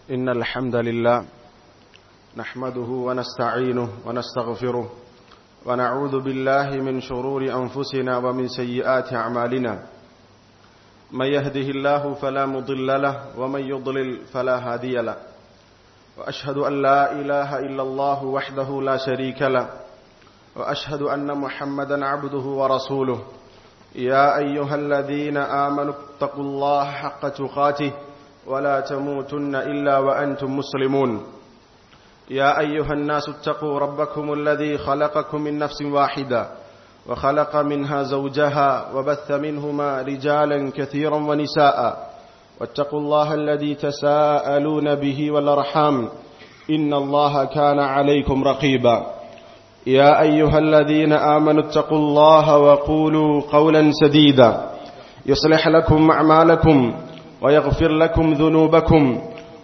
إن الحمد لله نحمده ونستعينه ونستغفره ونعوذ بالله من شرور أنفسنا ومن سيئات أعمالنا من يهده الله فلا مضل له ومن يضلل فلا هادي له وأشهد أن لا إله إلا الله وحده لا شريك له وأشهد أن محمدا عبده ورسوله يا أيها الذين آمنوا اتقوا الله حق تقاته ولا تموتن إلا وأنتم مسلمون يا أيها الناس اتقوا ربكم الذي خلقكم من نفس واحدة وخلق منها زوجها وبث منهما رجالا كثيرا ونساء واتقوا الله الذي تساءلون به والأرحام إن الله كان عليكم رقيبا يا أيها الذين آمنوا اتقوا الله وقولوا قولا سديدا يصلح لكم أعمالكم ويغفر لكم ذنوبكم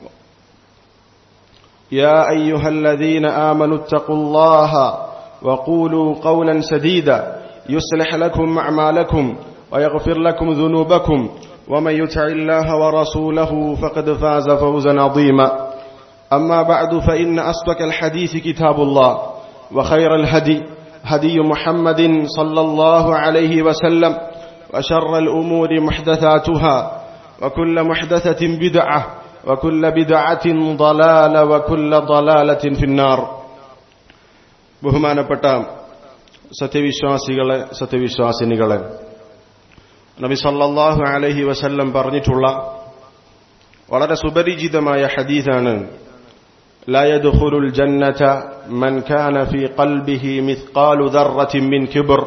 يا أيها الذين آمنوا اتقوا الله وقولوا قولا سديدا يصلح لكم أعمالكم ويغفر لكم ذنوبكم ومن يطع الله ورسوله فقد فاز فوزا عظيما أما بعد فإن أصدق الحديث كتاب الله وخير الهدي هدي محمد صلى الله عليه وسلم وشر الأمور محدثاتها وكل محدثة بدعة وكل بدعة ضلالة وكل ضلالة في النار ബഹുമാനപ്പെട്ട സത്യവിശ്വാസികളെ സത്യവിശ്വാസിനികളെ നബി സല്ലല്ലാഹു അലൈഹി വസല്ലം പറഞ്ഞിട്ടുള്ള വളരെ സുപരിചിതമായ ഹദീസാണ് لا يدخل الجنة من كان في قلبه مثقال ذرة من كبر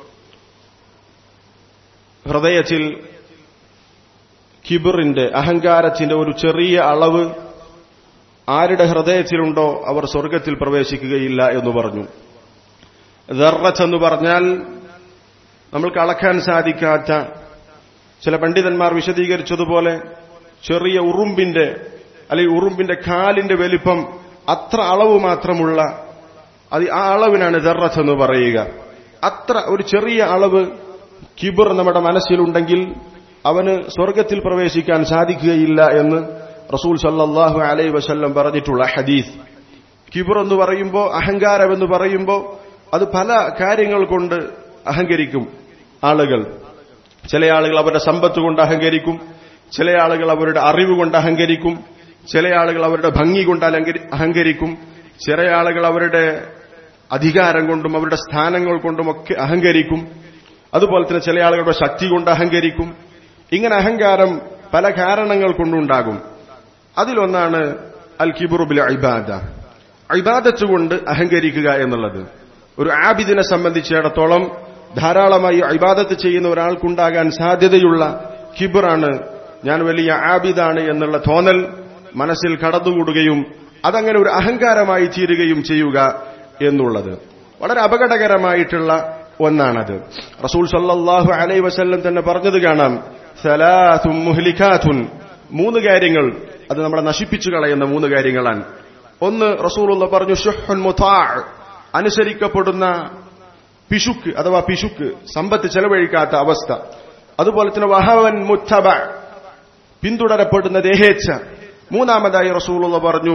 ഹൃദയത്തിൽ കിബിറിന്റെ അഹങ്കാരത്തിന്റെ ഒരു ചെറിയ അളവ് ആരുടെ ഹൃദയത്തിലുണ്ടോ അവർ സ്വർഗത്തിൽ പ്രവേശിക്കുകയില്ല എന്ന് പറഞ്ഞു ദർറത്ത് എന്ന് പറഞ്ഞാൽ നമ്മൾക്ക് അളക്കാൻ സാധിക്കാത്ത ചില പണ്ഡിതന്മാർ വിശദീകരിച്ചതുപോലെ ചെറിയ ഉറുമ്പിന്റെ അല്ലെങ്കിൽ ഉറുമ്പിന്റെ കാലിന്റെ വലിപ്പം അത്ര അളവ് മാത്രമുള്ള അത് ആ അളവിനാണ് ദർറത്ത് എന്ന് പറയുക അത്ര ഒരു ചെറിയ അളവ് കിബിർ നമ്മുടെ മനസ്സിലുണ്ടെങ്കിൽ അവന് സ്വർഗത്തിൽ പ്രവേശിക്കാൻ സാധിക്കുകയില്ല എന്ന് റസൂൽ സല്ലാഹു അലൈ വസല്ലം പറഞ്ഞിട്ടുള്ള ഹദീസ് കിബിർ എന്ന് പറയുമ്പോൾ അഹങ്കാരം എന്ന് പറയുമ്പോൾ അത് പല കാര്യങ്ങൾ കൊണ്ട് അഹങ്കരിക്കും ആളുകൾ ചില ആളുകൾ അവരുടെ സമ്പത്ത് കൊണ്ട് അഹങ്കരിക്കും ചില ആളുകൾ അവരുടെ അറിവ് കൊണ്ട് അഹങ്കരിക്കും ചില ആളുകൾ അവരുടെ ഭംഗി കൊണ്ട് അഹങ്കരിക്കും ചില ആളുകൾ അവരുടെ അധികാരം കൊണ്ടും അവരുടെ സ്ഥാനങ്ങൾ കൊണ്ടും ഒക്കെ അഹങ്കരിക്കും അതുപോലെ തന്നെ ചില ആളുകളുടെ ശക്തി കൊണ്ട് അഹങ്കരിക്കും ഇങ്ങനെ അഹങ്കാരം പല കാരണങ്ങൾ കൊണ്ടുണ്ടാകും അതിലൊന്നാണ് അൽ കിബുറുബിൽ ഇബാദ ഇബാദത്ത് കൊണ്ട് അഹങ്കരിക്കുക എന്നുള്ളത് ഒരു ആബിദിനെ സംബന്ധിച്ചിടത്തോളം ധാരാളമായി ഇബാദത്ത് ചെയ്യുന്ന ഒരാൾക്കുണ്ടാകാൻ സാധ്യതയുള്ള കിബിറാണ് ഞാൻ വലിയ ആബിദാണ് എന്നുള്ള തോന്നൽ മനസ്സിൽ കടന്നുകൂടുകയും അതങ്ങനെ ഒരു അഹങ്കാരമായി തീരുകയും ചെയ്യുക എന്നുള്ളത് വളരെ അപകടകരമായിട്ടുള്ള ഒന്നാണത് റസൂൽ സല്ലാഹു അലൈ വസല്ലം തന്നെ പറഞ്ഞത് കാണാം സലാത്തും മുഹ്ലിഖാത്തുൻ മൂന്ന് കാര്യങ്ങൾ അത് നമ്മളെ നശിപ്പിച്ചു കളയുന്ന മൂന്ന് കാര്യങ്ങളാണ് ഒന്ന് റസൂലുള്ള പറഞ്ഞു ഷുഹുൻ മുതാ അനുസരിക്കപ്പെടുന്ന പിശുക്ക് അഥവാ പിശുക്ക് സമ്പത്ത് ചെലവഴിക്കാത്ത അവസ്ഥ അതുപോലെ തന്നെ വഹവൻ മുത്തബ പിന്തുടരപ്പെടുന്ന ദേഹേച്ഛ മൂന്നാമതായി റസൂലുള്ള പറഞ്ഞു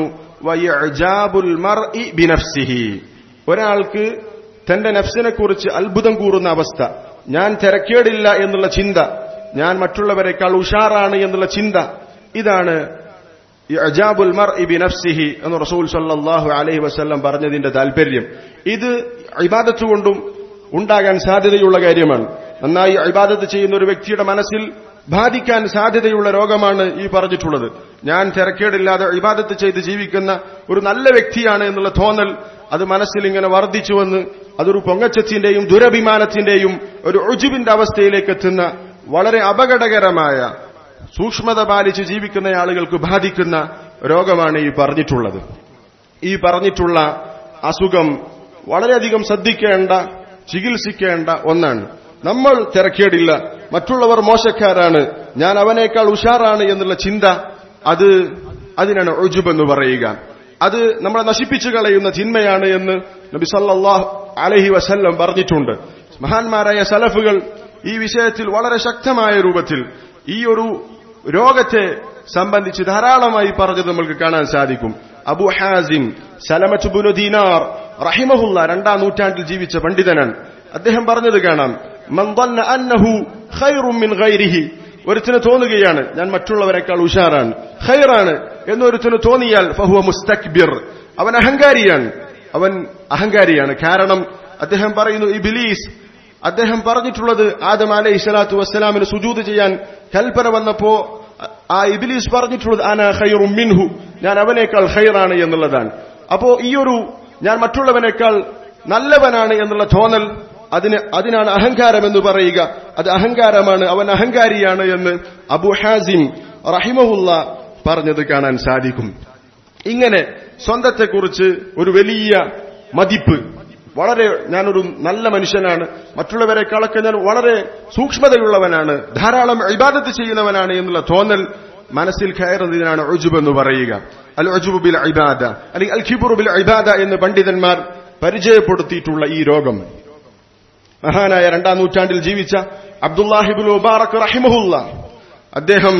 ഒരാൾക്ക് തന്റെ നഫ്സിനെ കുറിച്ച് അത്ഭുതം കൂറുന്ന അവസ്ഥ ഞാൻ തിരക്കേടില്ല എന്നുള്ള ചിന്ത ഞാൻ മറ്റുള്ളവരെക്കാൾ ഉഷാറാണ് എന്നുള്ള ചിന്ത ഇതാണ് അജാബുൽ മർ ഇബി നഫ്സിഹി എന്ന് റസൂൽ സല്ലാഹു അലൈഹി വസ്ല്ലം പറഞ്ഞതിന്റെ താല്പര്യം ഇത് ഇബാദത്ത് കൊണ്ടും ഉണ്ടാകാൻ സാധ്യതയുള്ള കാര്യമാണ് നന്നായി ഇബാദത്ത് ചെയ്യുന്ന ഒരു വ്യക്തിയുടെ മനസ്സിൽ ബാധിക്കാൻ സാധ്യതയുള്ള രോഗമാണ് ഈ പറഞ്ഞിട്ടുള്ളത് ഞാൻ തിരക്കേടില്ലാതെ ഇബാദത്ത് ചെയ്ത് ജീവിക്കുന്ന ഒരു നല്ല വ്യക്തിയാണ് എന്നുള്ള തോന്നൽ അത് മനസ്സിൽ ഇങ്ങനെ വർദ്ധിച്ചുവെന്ന് അതൊരു പൊങ്ങച്ചത്തിന്റെയും ദുരഭിമാനത്തിന്റെയും ഒരു ഒജുബിന്റെ അവസ്ഥയിലേക്ക് എത്തുന്ന വളരെ അപകടകരമായ സൂക്ഷ്മത പാലിച്ച് ജീവിക്കുന്ന ആളുകൾക്ക് ബാധിക്കുന്ന രോഗമാണ് ഈ പറഞ്ഞിട്ടുള്ളത് ഈ പറഞ്ഞിട്ടുള്ള അസുഖം വളരെയധികം ശ്രദ്ധിക്കേണ്ട ചികിത്സിക്കേണ്ട ഒന്നാണ് നമ്മൾ തിരക്കേടില്ല മറ്റുള്ളവർ മോശക്കാരാണ് ഞാൻ അവനേക്കാൾ ഉഷാറാണ് എന്നുള്ള ചിന്ത അത് അതിനാണ് ഒജുബ് എന്ന് പറയുക അത് നമ്മളെ നശിപ്പിച്ചു കളയുന്ന ചിന്മയാണ് എന്ന് നബി സല്ലാഹ് അലഹി വസല്ലം പറഞ്ഞിട്ടുണ്ട് മഹാന്മാരായ സലഫുകൾ ഈ വിഷയത്തിൽ വളരെ ശക്തമായ രൂപത്തിൽ ഈ ഒരു രോഗത്തെ സംബന്ധിച്ച് ധാരാളമായി പറഞ്ഞത് നമ്മൾക്ക് കാണാൻ സാധിക്കും അബു ഹാസിം സലമറ്റുബുനു ദീനാർ റഹിമഹുല്ല രണ്ടാം നൂറ്റാണ്ടിൽ ജീവിച്ച പണ്ഡിതനാണ് അദ്ദേഹം പറഞ്ഞത് കാണാം മൻ ظن അന്നഹു ഖൈറും മിൻ ഗൈരിഹി ഒരുത്തിന് തോന്നുകയാണ് ഞാൻ മറ്റുള്ളവരെക്കാൾ ഉഷാറാണ് ഖൈറാണ് എന്നൊരുത്തിന് തോന്നിയാൽ ഫഹുവ മുസ്തക്ബിർ അവൻ അഹങ്കാരിയാണ് അവൻ അഹങ്കാരിയാണ് കാരണം അദ്ദേഹം പറയുന്നു ഇബിലീസ് അദ്ദേഹം പറഞ്ഞിട്ടുള്ളത് ആദം അലൈഹി സ്വലാത്തു വസ്സലാമിന് സുജൂത് ചെയ്യാൻ കൽപ്പന വന്നപ്പോ ആ ഇബിലീസ് പറഞ്ഞിട്ടുള്ളത് അന ഖൈറും മിൻഹു ഞാൻ അവനേക്കാൾ ഖൈറാണ് എന്നുള്ളതാണ് അപ്പോ ഈ ഒരു ഞാൻ മറ്റുള്ളവനേക്കാൾ നല്ലവനാണ് എന്നുള്ള തോന്നൽ അതിന് അതിനാണ് അഹങ്കാരം എന്ന് പറയുക അത് അഹങ്കാരമാണ് അവൻ അഹങ്കാരിയാണ് എന്ന് അബു ഹാസിം റഹിമഹുല്ല പറഞ്ഞത് കാണാൻ സാധിക്കും ഇങ്ങനെ സ്വന്തത്തെക്കുറിച്ച് ഒരു വലിയ മതിപ്പ് വളരെ ഞാനൊരു നല്ല മനുഷ്യനാണ് മറ്റുള്ളവരെക്കാളൊക്കെ ഞാൻ വളരെ സൂക്ഷ്മതയുള്ളവനാണ് ധാരാളം ഇബാദത്ത് ചെയ്യുന്നവനാണ് എന്നുള്ള തോന്നൽ മനസ്സിൽ കയറുന്നതിനാണ് ഒജുബ് എന്ന് പറയുക അൽ ഒജുബ് ബിൽ ഇബാദ അല്ലെങ്കിൽ അൽ ഖിബുർ ബിൽ ഇബാദ എന്ന് പണ്ഡിതന്മാർ പരിചയപ്പെടുത്തിയിട്ടുള്ള ഈ രോഗം മഹാനായ രണ്ടാം നൂറ്റാണ്ടിൽ ജീവിച്ച അബ്ദുല്ലാഹിബുൽ മുബാറക് റഹിമഹുല്ല അദ്ദേഹം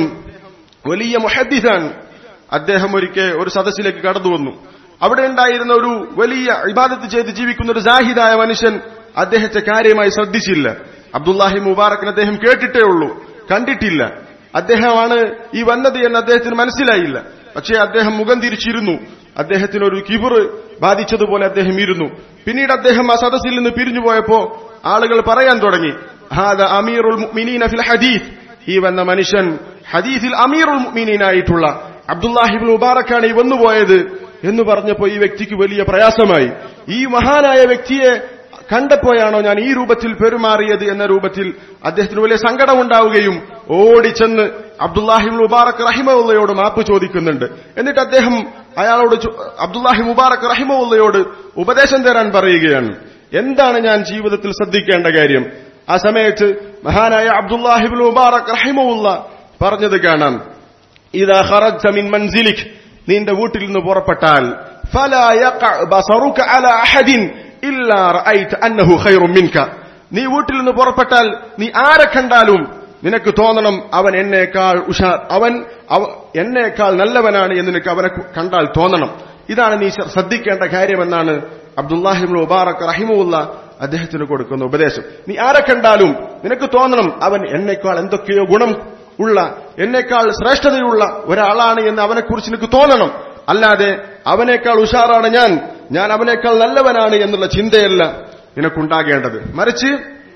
വലിയ മുഹദ്ദിസാണ് അദ്ദേഹം ഒരിക്കൽ ഒരു സദസ്സിലേക്ക് കടന്നു വന്നു അവിടെ ഉണ്ടായിരുന്ന ഒരു വലിയ ഇബാദത്ത് ചെയ്ത് ജീവിക്കുന്ന ഒരു ജാഹിദായ മനുഷ്യൻ അദ്ദേഹത്തെ കാര്യമായി ശ്രദ്ധിച്ചില്ല അബ്ദുല്ലാഹി മുബാറക്കിന് അദ്ദേഹം കേട്ടിട്ടേ ഉള്ളൂ കണ്ടിട്ടില്ല അദ്ദേഹമാണ് ഈ വന്നത് എന്ന് അദ്ദേഹത്തിന് മനസ്സിലായില്ല പക്ഷേ അദ്ദേഹം മുഖം തിരിച്ചിരുന്നു അദ്ദേഹത്തിന് ഒരു കിബിറ് ബാധിച്ചതുപോലെ അദ്ദേഹം ഇരുന്നു പിന്നീട് അദ്ദേഹം ആ സദസ്സിൽ നിന്ന് പിരിഞ്ഞുപോയപ്പോ ആളുകൾ പറയാൻ തുടങ്ങി ഹാദ അമീറുൽ മുഅ്മിനീന ഫിൽ ഹദീസ് ഈ വന്ന മനുഷ്യൻ ഹദീസിൽ അമീറുൽ മുഅ്മിനീനായിട്ടുള്ള അബ്ദുല്ലാഹിബിൻ മുബാറക്കാണ് ഈ വന്നുപോയത് എന്ന് പറഞ്ഞപ്പോ ഈ വ്യക്തിക്ക് വലിയ പ്രയാസമായി ഈ മഹാനായ വ്യക്തിയെ കണ്ടപ്പോയാണോ ഞാൻ ഈ രൂപത്തിൽ പെരുമാറിയത് എന്ന രൂപത്തിൽ അദ്ദേഹത്തിന് വലിയ സങ്കടമുണ്ടാവുകയും ഓടിച്ചെന്ന് അബ്ദുല്ലാഹിബിൻ മുബാറക് റഹിമുള്ളയോട് മാപ്പ് ചോദിക്കുന്നുണ്ട് എന്നിട്ട് അദ്ദേഹം അയാളോട് അബ്ദുല്ലാഹി മുബാറക് റഹിമുള്ളയോട് ഉപദേശം തരാൻ പറയുകയാണ് എന്താണ് ഞാൻ ജീവിതത്തിൽ ശ്രദ്ധിക്കേണ്ട കാര്യം ആ സമയത്ത് മഹാനായ അബ്ദുല്ലാഹിബിൻ മുബാറക് റഹിമുള്ള പറഞ്ഞത് കാണാം ഇതാ ഖറജ്ത മിൻ മൻസിലിക് നിന്റെ വീട്ടിൽ നിന്ന് പുറപ്പെട്ടാൽ ഫലാ യഖഅ ബസറുക അലാ അഹദിൻ ഇല്ലാ റഅയ്ത അന്നഹു ഖൈറും മിൻക നീ വീട്ടിൽ നിന്ന് പുറപ്പെട്ടാൽ നീ ആരെ കണ്ടാലും നിനക്ക് തോന്നണം അവൻ എന്നേക്കാൾ ഉഷാർ അവൻ എന്നേക്കാൾ നല്ലവനാണ് എന്ന് നിനക്ക് അവനെ കണ്ടാൽ തോന്നണം ഇതാണ് നീ ശ്രദ്ധിക്കേണ്ട കാര്യമെന്നാണ് അബ്ദുല്ലാഹിബ് മുബാറക് റഹിമുല്ല അദ്ദേഹത്തിന് കൊടുക്കുന്ന ഉപദേശം നീ ആരെ കണ്ടാലും നിനക്ക് തോന്നണം അവൻ എന്നേക്കാൾ എന്തൊക്കെയോ ഗുണം ഉള്ള എന്നേക്കാൾ ശ്രേഷ്ഠതയുള്ള ഒരാളാണ് എന്ന് അവനെക്കുറിച്ച് നിനക്ക് തോന്നണം അല്ലാതെ അവനേക്കാൾ ഉഷാറാണ് ഞാൻ ഞാൻ അവനേക്കാൾ നല്ലവനാണ് എന്നുള്ള ചിന്തയല്ല നിനക്കുണ്ടാകേണ്ടത് മറിച്ച്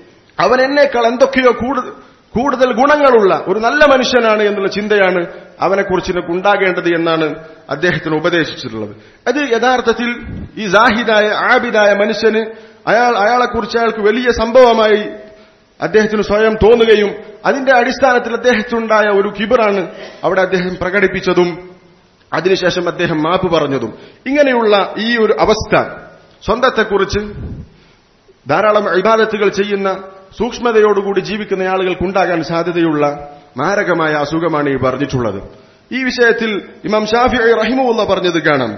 അവൻ എന്നേക്കാൾ എന്തൊക്കെയോ കൂടുതൽ കൂടുതൽ ഗുണങ്ങളുള്ള ഒരു നല്ല മനുഷ്യനാണ് എന്നുള്ള ചിന്തയാണ് അവനെക്കുറിച്ച് നിനക്ക് ഉണ്ടാകേണ്ടത് എന്നാണ് അദ്ദേഹത്തിന് ഉപദേശിച്ചിട്ടുള്ളത് അത് യഥാർത്ഥത്തിൽ ഈ ജാഹിദായ ആബിദായ മനുഷ്യന് അയാൾ അയാളെക്കുറിച്ച് അയാൾക്ക് വലിയ സംഭവമായി അദ്ദേഹത്തിന് സ്വയം തോന്നുകയും അതിന്റെ അടിസ്ഥാനത്തിൽ അദ്ദേഹത്തിനുണ്ടായ ഒരു കിബറാണ് അവിടെ അദ്ദേഹം പ്രകടിപ്പിച്ചതും അതിനുശേഷം അദ്ദേഹം മാപ്പ് പറഞ്ഞതും ഇങ്ങനെയുള്ള ഈ ഒരു അവസ്ഥ സ്വന്തത്തെക്കുറിച്ച് ധാരാളം ഇബാദത്തുകൾ ചെയ്യുന്ന സൂക്ഷ്മതയോടുകൂടി ജീവിക്കുന്ന ആളുകൾക്കുണ്ടാകാൻ സാധ്യതയുള്ള മാരകമായ അസുഖമാണ് ഈ പറഞ്ഞിട്ടുള്ളത് ഈ വിഷയത്തിൽ ഇമാം ഷാഫി റഹിമുള്ള പറഞ്ഞത് കാണാം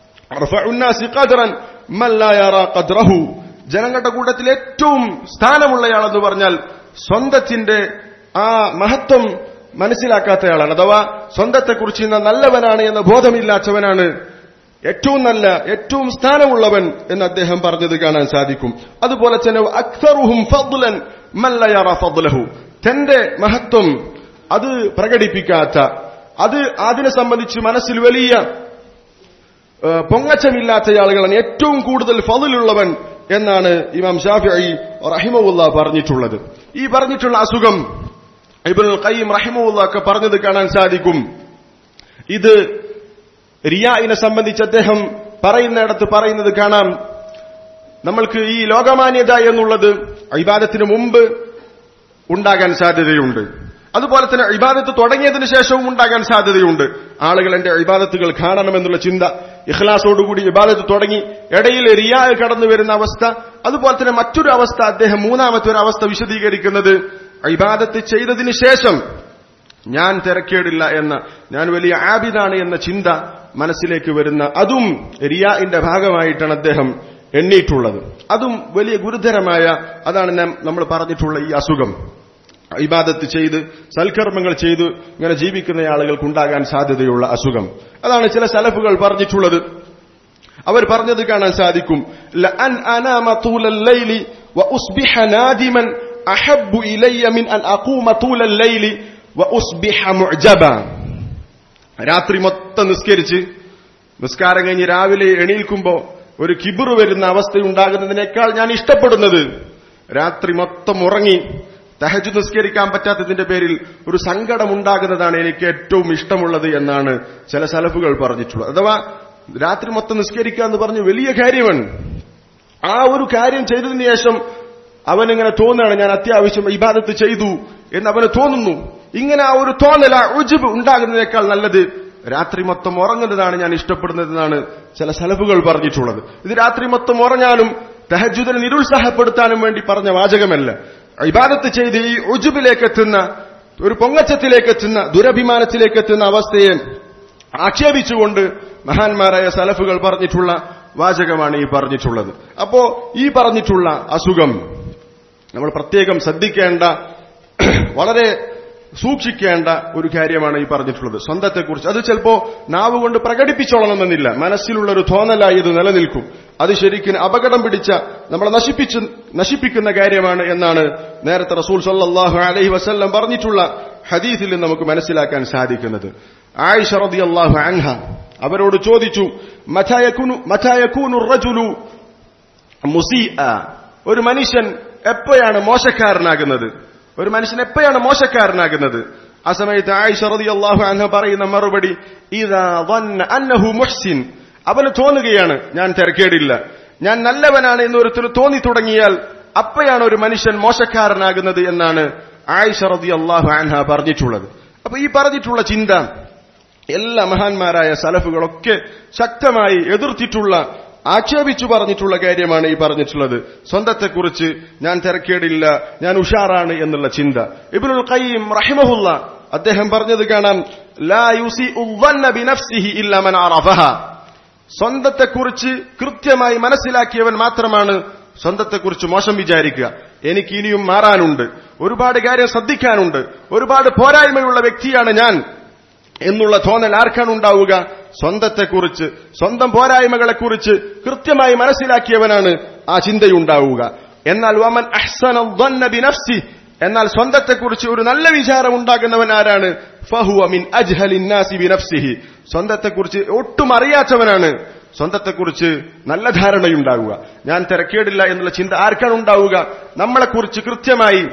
ജനങ്ങളുടെ കൂട്ടത്തിൽ ഏറ്റവും സ്ഥാനമുള്ളയാളെന്ന് പറഞ്ഞാൽ സ്വന്തത്തിന്റെ ആ മഹത്വം മനസ്സിലാക്കാത്തയാളാണ് അഥവാ സ്വന്തത്തെക്കുറിച്ച് ഇന്ന് നല്ലവനാണ് എന്ന ബോധമില്ലാത്തവനാണ് ഏറ്റവും നല്ല ഏറ്റവും സ്ഥാനമുള്ളവൻ എന്ന് അദ്ദേഹം പറഞ്ഞത് കാണാൻ സാധിക്കും അതുപോലെ തന്നെ അക്സറുഹും ഫദ്ലൻ മല്ലയറ ഫദ്ലഹു തന്റെ മഹത്വം അത് പ്രകടിപ്പിക്കാത്ത അത് അതിനെ സംബന്ധിച്ച് മനസ്സിൽ വലിയ പൊങ്ങച്ചമില്ലാത്ത ആളുകളാണ് ഏറ്റവും കൂടുതൽ ഫതിലുള്ളവൻ എന്നാണ് ഇമാം ഷാഫി റഹിമുല്ല പറഞ്ഞിട്ടുള്ളത് ഈ പറഞ്ഞിട്ടുള്ള അസുഖം ഇബുൽ ഖയ്യം റഹിമുല്ല ഒക്കെ പറഞ്ഞത് കാണാൻ സാധിക്കും ഇത് റിയായിനെ സംബന്ധിച്ച് അദ്ദേഹം പറയുന്നിടത്ത് പറയുന്നത് കാണാം നമ്മൾക്ക് ഈ ലോകമാന്യത എന്നുള്ളത് ഇബാദത്തിന് മുമ്പ് ഉണ്ടാകാൻ സാധ്യതയുണ്ട് അതുപോലെ തന്നെ ഇബാദത്ത് തുടങ്ങിയതിനു ശേഷവും ഉണ്ടാകാൻ സാധ്യതയുണ്ട് ആളുകൾ എന്റെ ഇബാദത്തുകൾ കാണണമെന്നുള്ള ചിന്ത ഇഖ്ലാസോടുകൂടി ഇബാദത്ത് തുടങ്ങി ഇടയിൽ റിയാ കടന്നു വരുന്ന അവസ്ഥ അതുപോലെ തന്നെ മറ്റൊരു അവസ്ഥ അദ്ദേഹം മൂന്നാമത്തെ ഒരു അവസ്ഥ വിശദീകരിക്കുന്നത് ഇബാദത്ത് ചെയ്തതിനു ശേഷം ഞാൻ തിരക്കേടില്ല എന്ന ഞാൻ വലിയ ആബിദാണ് എന്ന ചിന്ത മനസ്സിലേക്ക് വരുന്ന അതും റിയാഇന്റെ ഭാഗമായിട്ടാണ് അദ്ദേഹം എണ്ണിയിട്ടുള്ളത് അതും വലിയ ഗുരുതരമായ അതാണ് നമ്മൾ പറഞ്ഞിട്ടുള്ള ഈ അസുഖം ഇബാദത്ത് ചെയ്ത് സൽക്കർമ്മങ്ങൾ ചെയ്ത് ഇങ്ങനെ ജീവിക്കുന്ന ആളുകൾക്കുണ്ടാകാൻ സാധ്യതയുള്ള അസുഖം അതാണ് ചില സലഫുകൾ പറഞ്ഞിട്ടുള്ളത് അവർ പറഞ്ഞത് കാണാൻ സാധിക്കും ലഅൻ അനാമ തൂലൽ ലൈലി വഉസ്ബിഹ നാദിമൻ അഹബ്ബു ഇലയ്യ മിൻ അൻ അഖൂമ തൂലൽ ലൈലി വഉസ്ബിഹ മുഅജബ രാത്രി മൊത്തം നിസ്കരിച്ച് നിസ്കാരം കഴിഞ്ഞ് രാവിലെ എണീൽക്കുമ്പോ ഒരു കിബിറ് വരുന്ന അവസ്ഥയുണ്ടാകുന്നതിനേക്കാൾ ഞാൻ ഇഷ്ടപ്പെടുന്നത് രാത്രി മൊത്തം ഉറങ്ങി തഹജ് നിസ്കരിക്കാൻ പറ്റാത്തതിന്റെ പേരിൽ ഒരു സങ്കടം ഉണ്ടാകുന്നതാണ് എനിക്ക് ഏറ്റവും ഇഷ്ടമുള്ളത് എന്നാണ് ചില സലഫുകൾ പറഞ്ഞിട്ടുള്ളത് അഥവാ രാത്രി മൊത്തം നിസ്കരിക്കുക എന്ന് പറഞ്ഞ് വലിയ കാര്യമാണ് ആ ഒരു കാര്യം ചെയ്തതിന് ശേഷം അവനിങ്ങനെ തോന്നുകയാണ് ഞാൻ അത്യാവശ്യം ഇബാദത്ത് ചെയ്തു എന്ന് അവന് തോന്നുന്നു ഇങ്ങനെ ആ ഒരു തോന്നല ഉജുബ് ഉണ്ടാകുന്നതിനേക്കാൾ നല്ലത് രാത്രി മൊത്തം ഉറങ്ങുന്നതാണ് ഞാൻ ഇഷ്ടപ്പെടുന്നതെന്നാണ് ചില സലഫുകൾ പറഞ്ഞിട്ടുള്ളത് ഇത് രാത്രി മൊത്തം ഉറങ്ങാനും തഹജുദിനെ നിരുത്സാഹപ്പെടുത്താനും വേണ്ടി പറഞ്ഞ വാചകമല്ല ഇബാദത്ത് ചെയ്ത് ഈ ഉജുബിലേക്ക് എത്തുന്ന ഒരു പൊങ്ങച്ചത്തിലേക്ക് എത്തുന്ന ദുരഭിമാനത്തിലേക്ക് എത്തുന്ന അവസ്ഥയെ ആക്ഷേപിച്ചുകൊണ്ട് മഹാന്മാരായ സലഫുകൾ പറഞ്ഞിട്ടുള്ള വാചകമാണ് ഈ പറഞ്ഞിട്ടുള്ളത് അപ്പോ ഈ പറഞ്ഞിട്ടുള്ള അസുഖം നമ്മൾ പ്രത്യേകം ശ്രദ്ധിക്കേണ്ട വളരെ സൂക്ഷിക്കേണ്ട ഒരു കാര്യമാണ് ഈ പറഞ്ഞിട്ടുള്ളത് സ്വന്തത്തെക്കുറിച്ച് അത് ചിലപ്പോ നാവ് കൊണ്ട് പ്രകടിപ്പിച്ചോളണമെന്നില്ല മനസ്സിലുള്ള ഒരു തോന്നലായി ഇത് നിലനിൽക്കും അത് ശരിക്കും അപകടം പിടിച്ച നമ്മളെ നശിപ്പിച്ച് നശിപ്പിക്കുന്ന കാര്യമാണ് എന്നാണ് നേരത്തെ റസൂൽ സല്ലാഹു അലൈഹി വസ്ല്ലം പറഞ്ഞിട്ടുള്ള ഹദീസിൽ നിന്ന് നമുക്ക് മനസ്സിലാക്കാൻ സാധിക്കുന്നത് ആയിഷ റളിയല്ലാഹു അൻഹ അവരോട് ചോദിച്ചു മഥായക്കൂനു റജുലു മുസീഅ ഒരു മനുഷ്യൻ എപ്പോഴാണ് മോശക്കാരനാകുന്നത് ഒരു മനുഷ്യൻ എപ്പോഴാണ് മോശക്കാരനാകുന്നത് ആ സമയത്ത് ആയിഷ റളിയല്ലാഹു അൻഹ പറയുന്ന മറുപടി ഇദാ ظن അന്നഹു മുഹ്സിൻ അവന് തോന്നുകയാണ് ഞാൻ തിരക്കേടില്ല ഞാൻ നല്ലവനാണ് എന്നൊരുത്തിന് തോന്നി തുടങ്ങിയാൽ അപ്പോഴാണ് ഒരു മനുഷ്യൻ മോശക്കാരനാകുന്നത് എന്നാണ് ആയിഷ റളിയല്ലാഹു അൻഹ പറഞ്ഞിട്ടുള്ളത് അപ്പൊ ഈ പറഞ്ഞിട്ടുള്ള ചിന്ത എല്ലാ മഹാന്മാരായ സലഫുകളൊക്കെ ശക്തമായി എതിർത്തിട്ടുള്ള ആക്ഷേപിച്ചു പറഞ്ഞിട്ടുള്ള കാര്യമാണ് ഈ പറഞ്ഞിട്ടുള്ളത് സ്വന്തത്തെക്കുറിച്ച് ഞാൻ തിരക്കേടില്ല ഞാൻ ഉഷാറാണ് എന്നുള്ള ചിന്ത ഇബ്നുൽ ഖയ്യിം റഹിമഹുല്ല അദ്ദേഹം പറഞ്ഞത് കാണാം ലാ യുസി ബിനഫ്സിഹി ഇല്ല മൻ അറഫഹ സ്വന്തത്തെക്കുറിച്ച് കൃത്യമായി മനസ്സിലാക്കിയവൻ മാത്രമാണ് സ്വന്തത്തെക്കുറിച്ച് മോശം വിചാരിക്കുക എനിക്ക് ഇനിയും മാറാനുണ്ട് ഒരുപാട് കാര്യം ശ്രദ്ധിക്കാനുണ്ട് ഒരുപാട് പോരായ്മയുള്ള വ്യക്തിയാണ് ഞാൻ എന്നുള്ള തോന്നൽ ആർക്കാണ് ഉണ്ടാവുക സ്വന്തത്തെക്കുറിച്ച് സ്വന്തം പോരായ്മകളെക്കുറിച്ച് കൃത്യമായി മനസ്സിലാക്കിയവനാണ് ആ ചിന്തയുണ്ടാവുക എന്നാൽ വമൻ അഹ്സന ബിനഫ്സി എന്നാൽ സ്വന്തത്തെക്കുറിച്ച് ഒരു നല്ല വിചാരം ഉണ്ടാകുന്നവൻ ആരാണ് ഫഹുവ മിൻ അജ്ഹലിൻ നാസി ബിനഫ്സിഹി സ്വന്തത്തെക്കുറിച്ച് ഒട്ടും അറിയാത്തവനാണ് സ്വന്തത്തെക്കുറിച്ച് നല്ല ധാരണയുണ്ടാവുക ഞാൻ തിരക്കേടില്ല എന്നുള്ള ചിന്ത ആർക്കാണ് ഉണ്ടാവുക നമ്മളെക്കുറിച്ച് കൃത്യമായി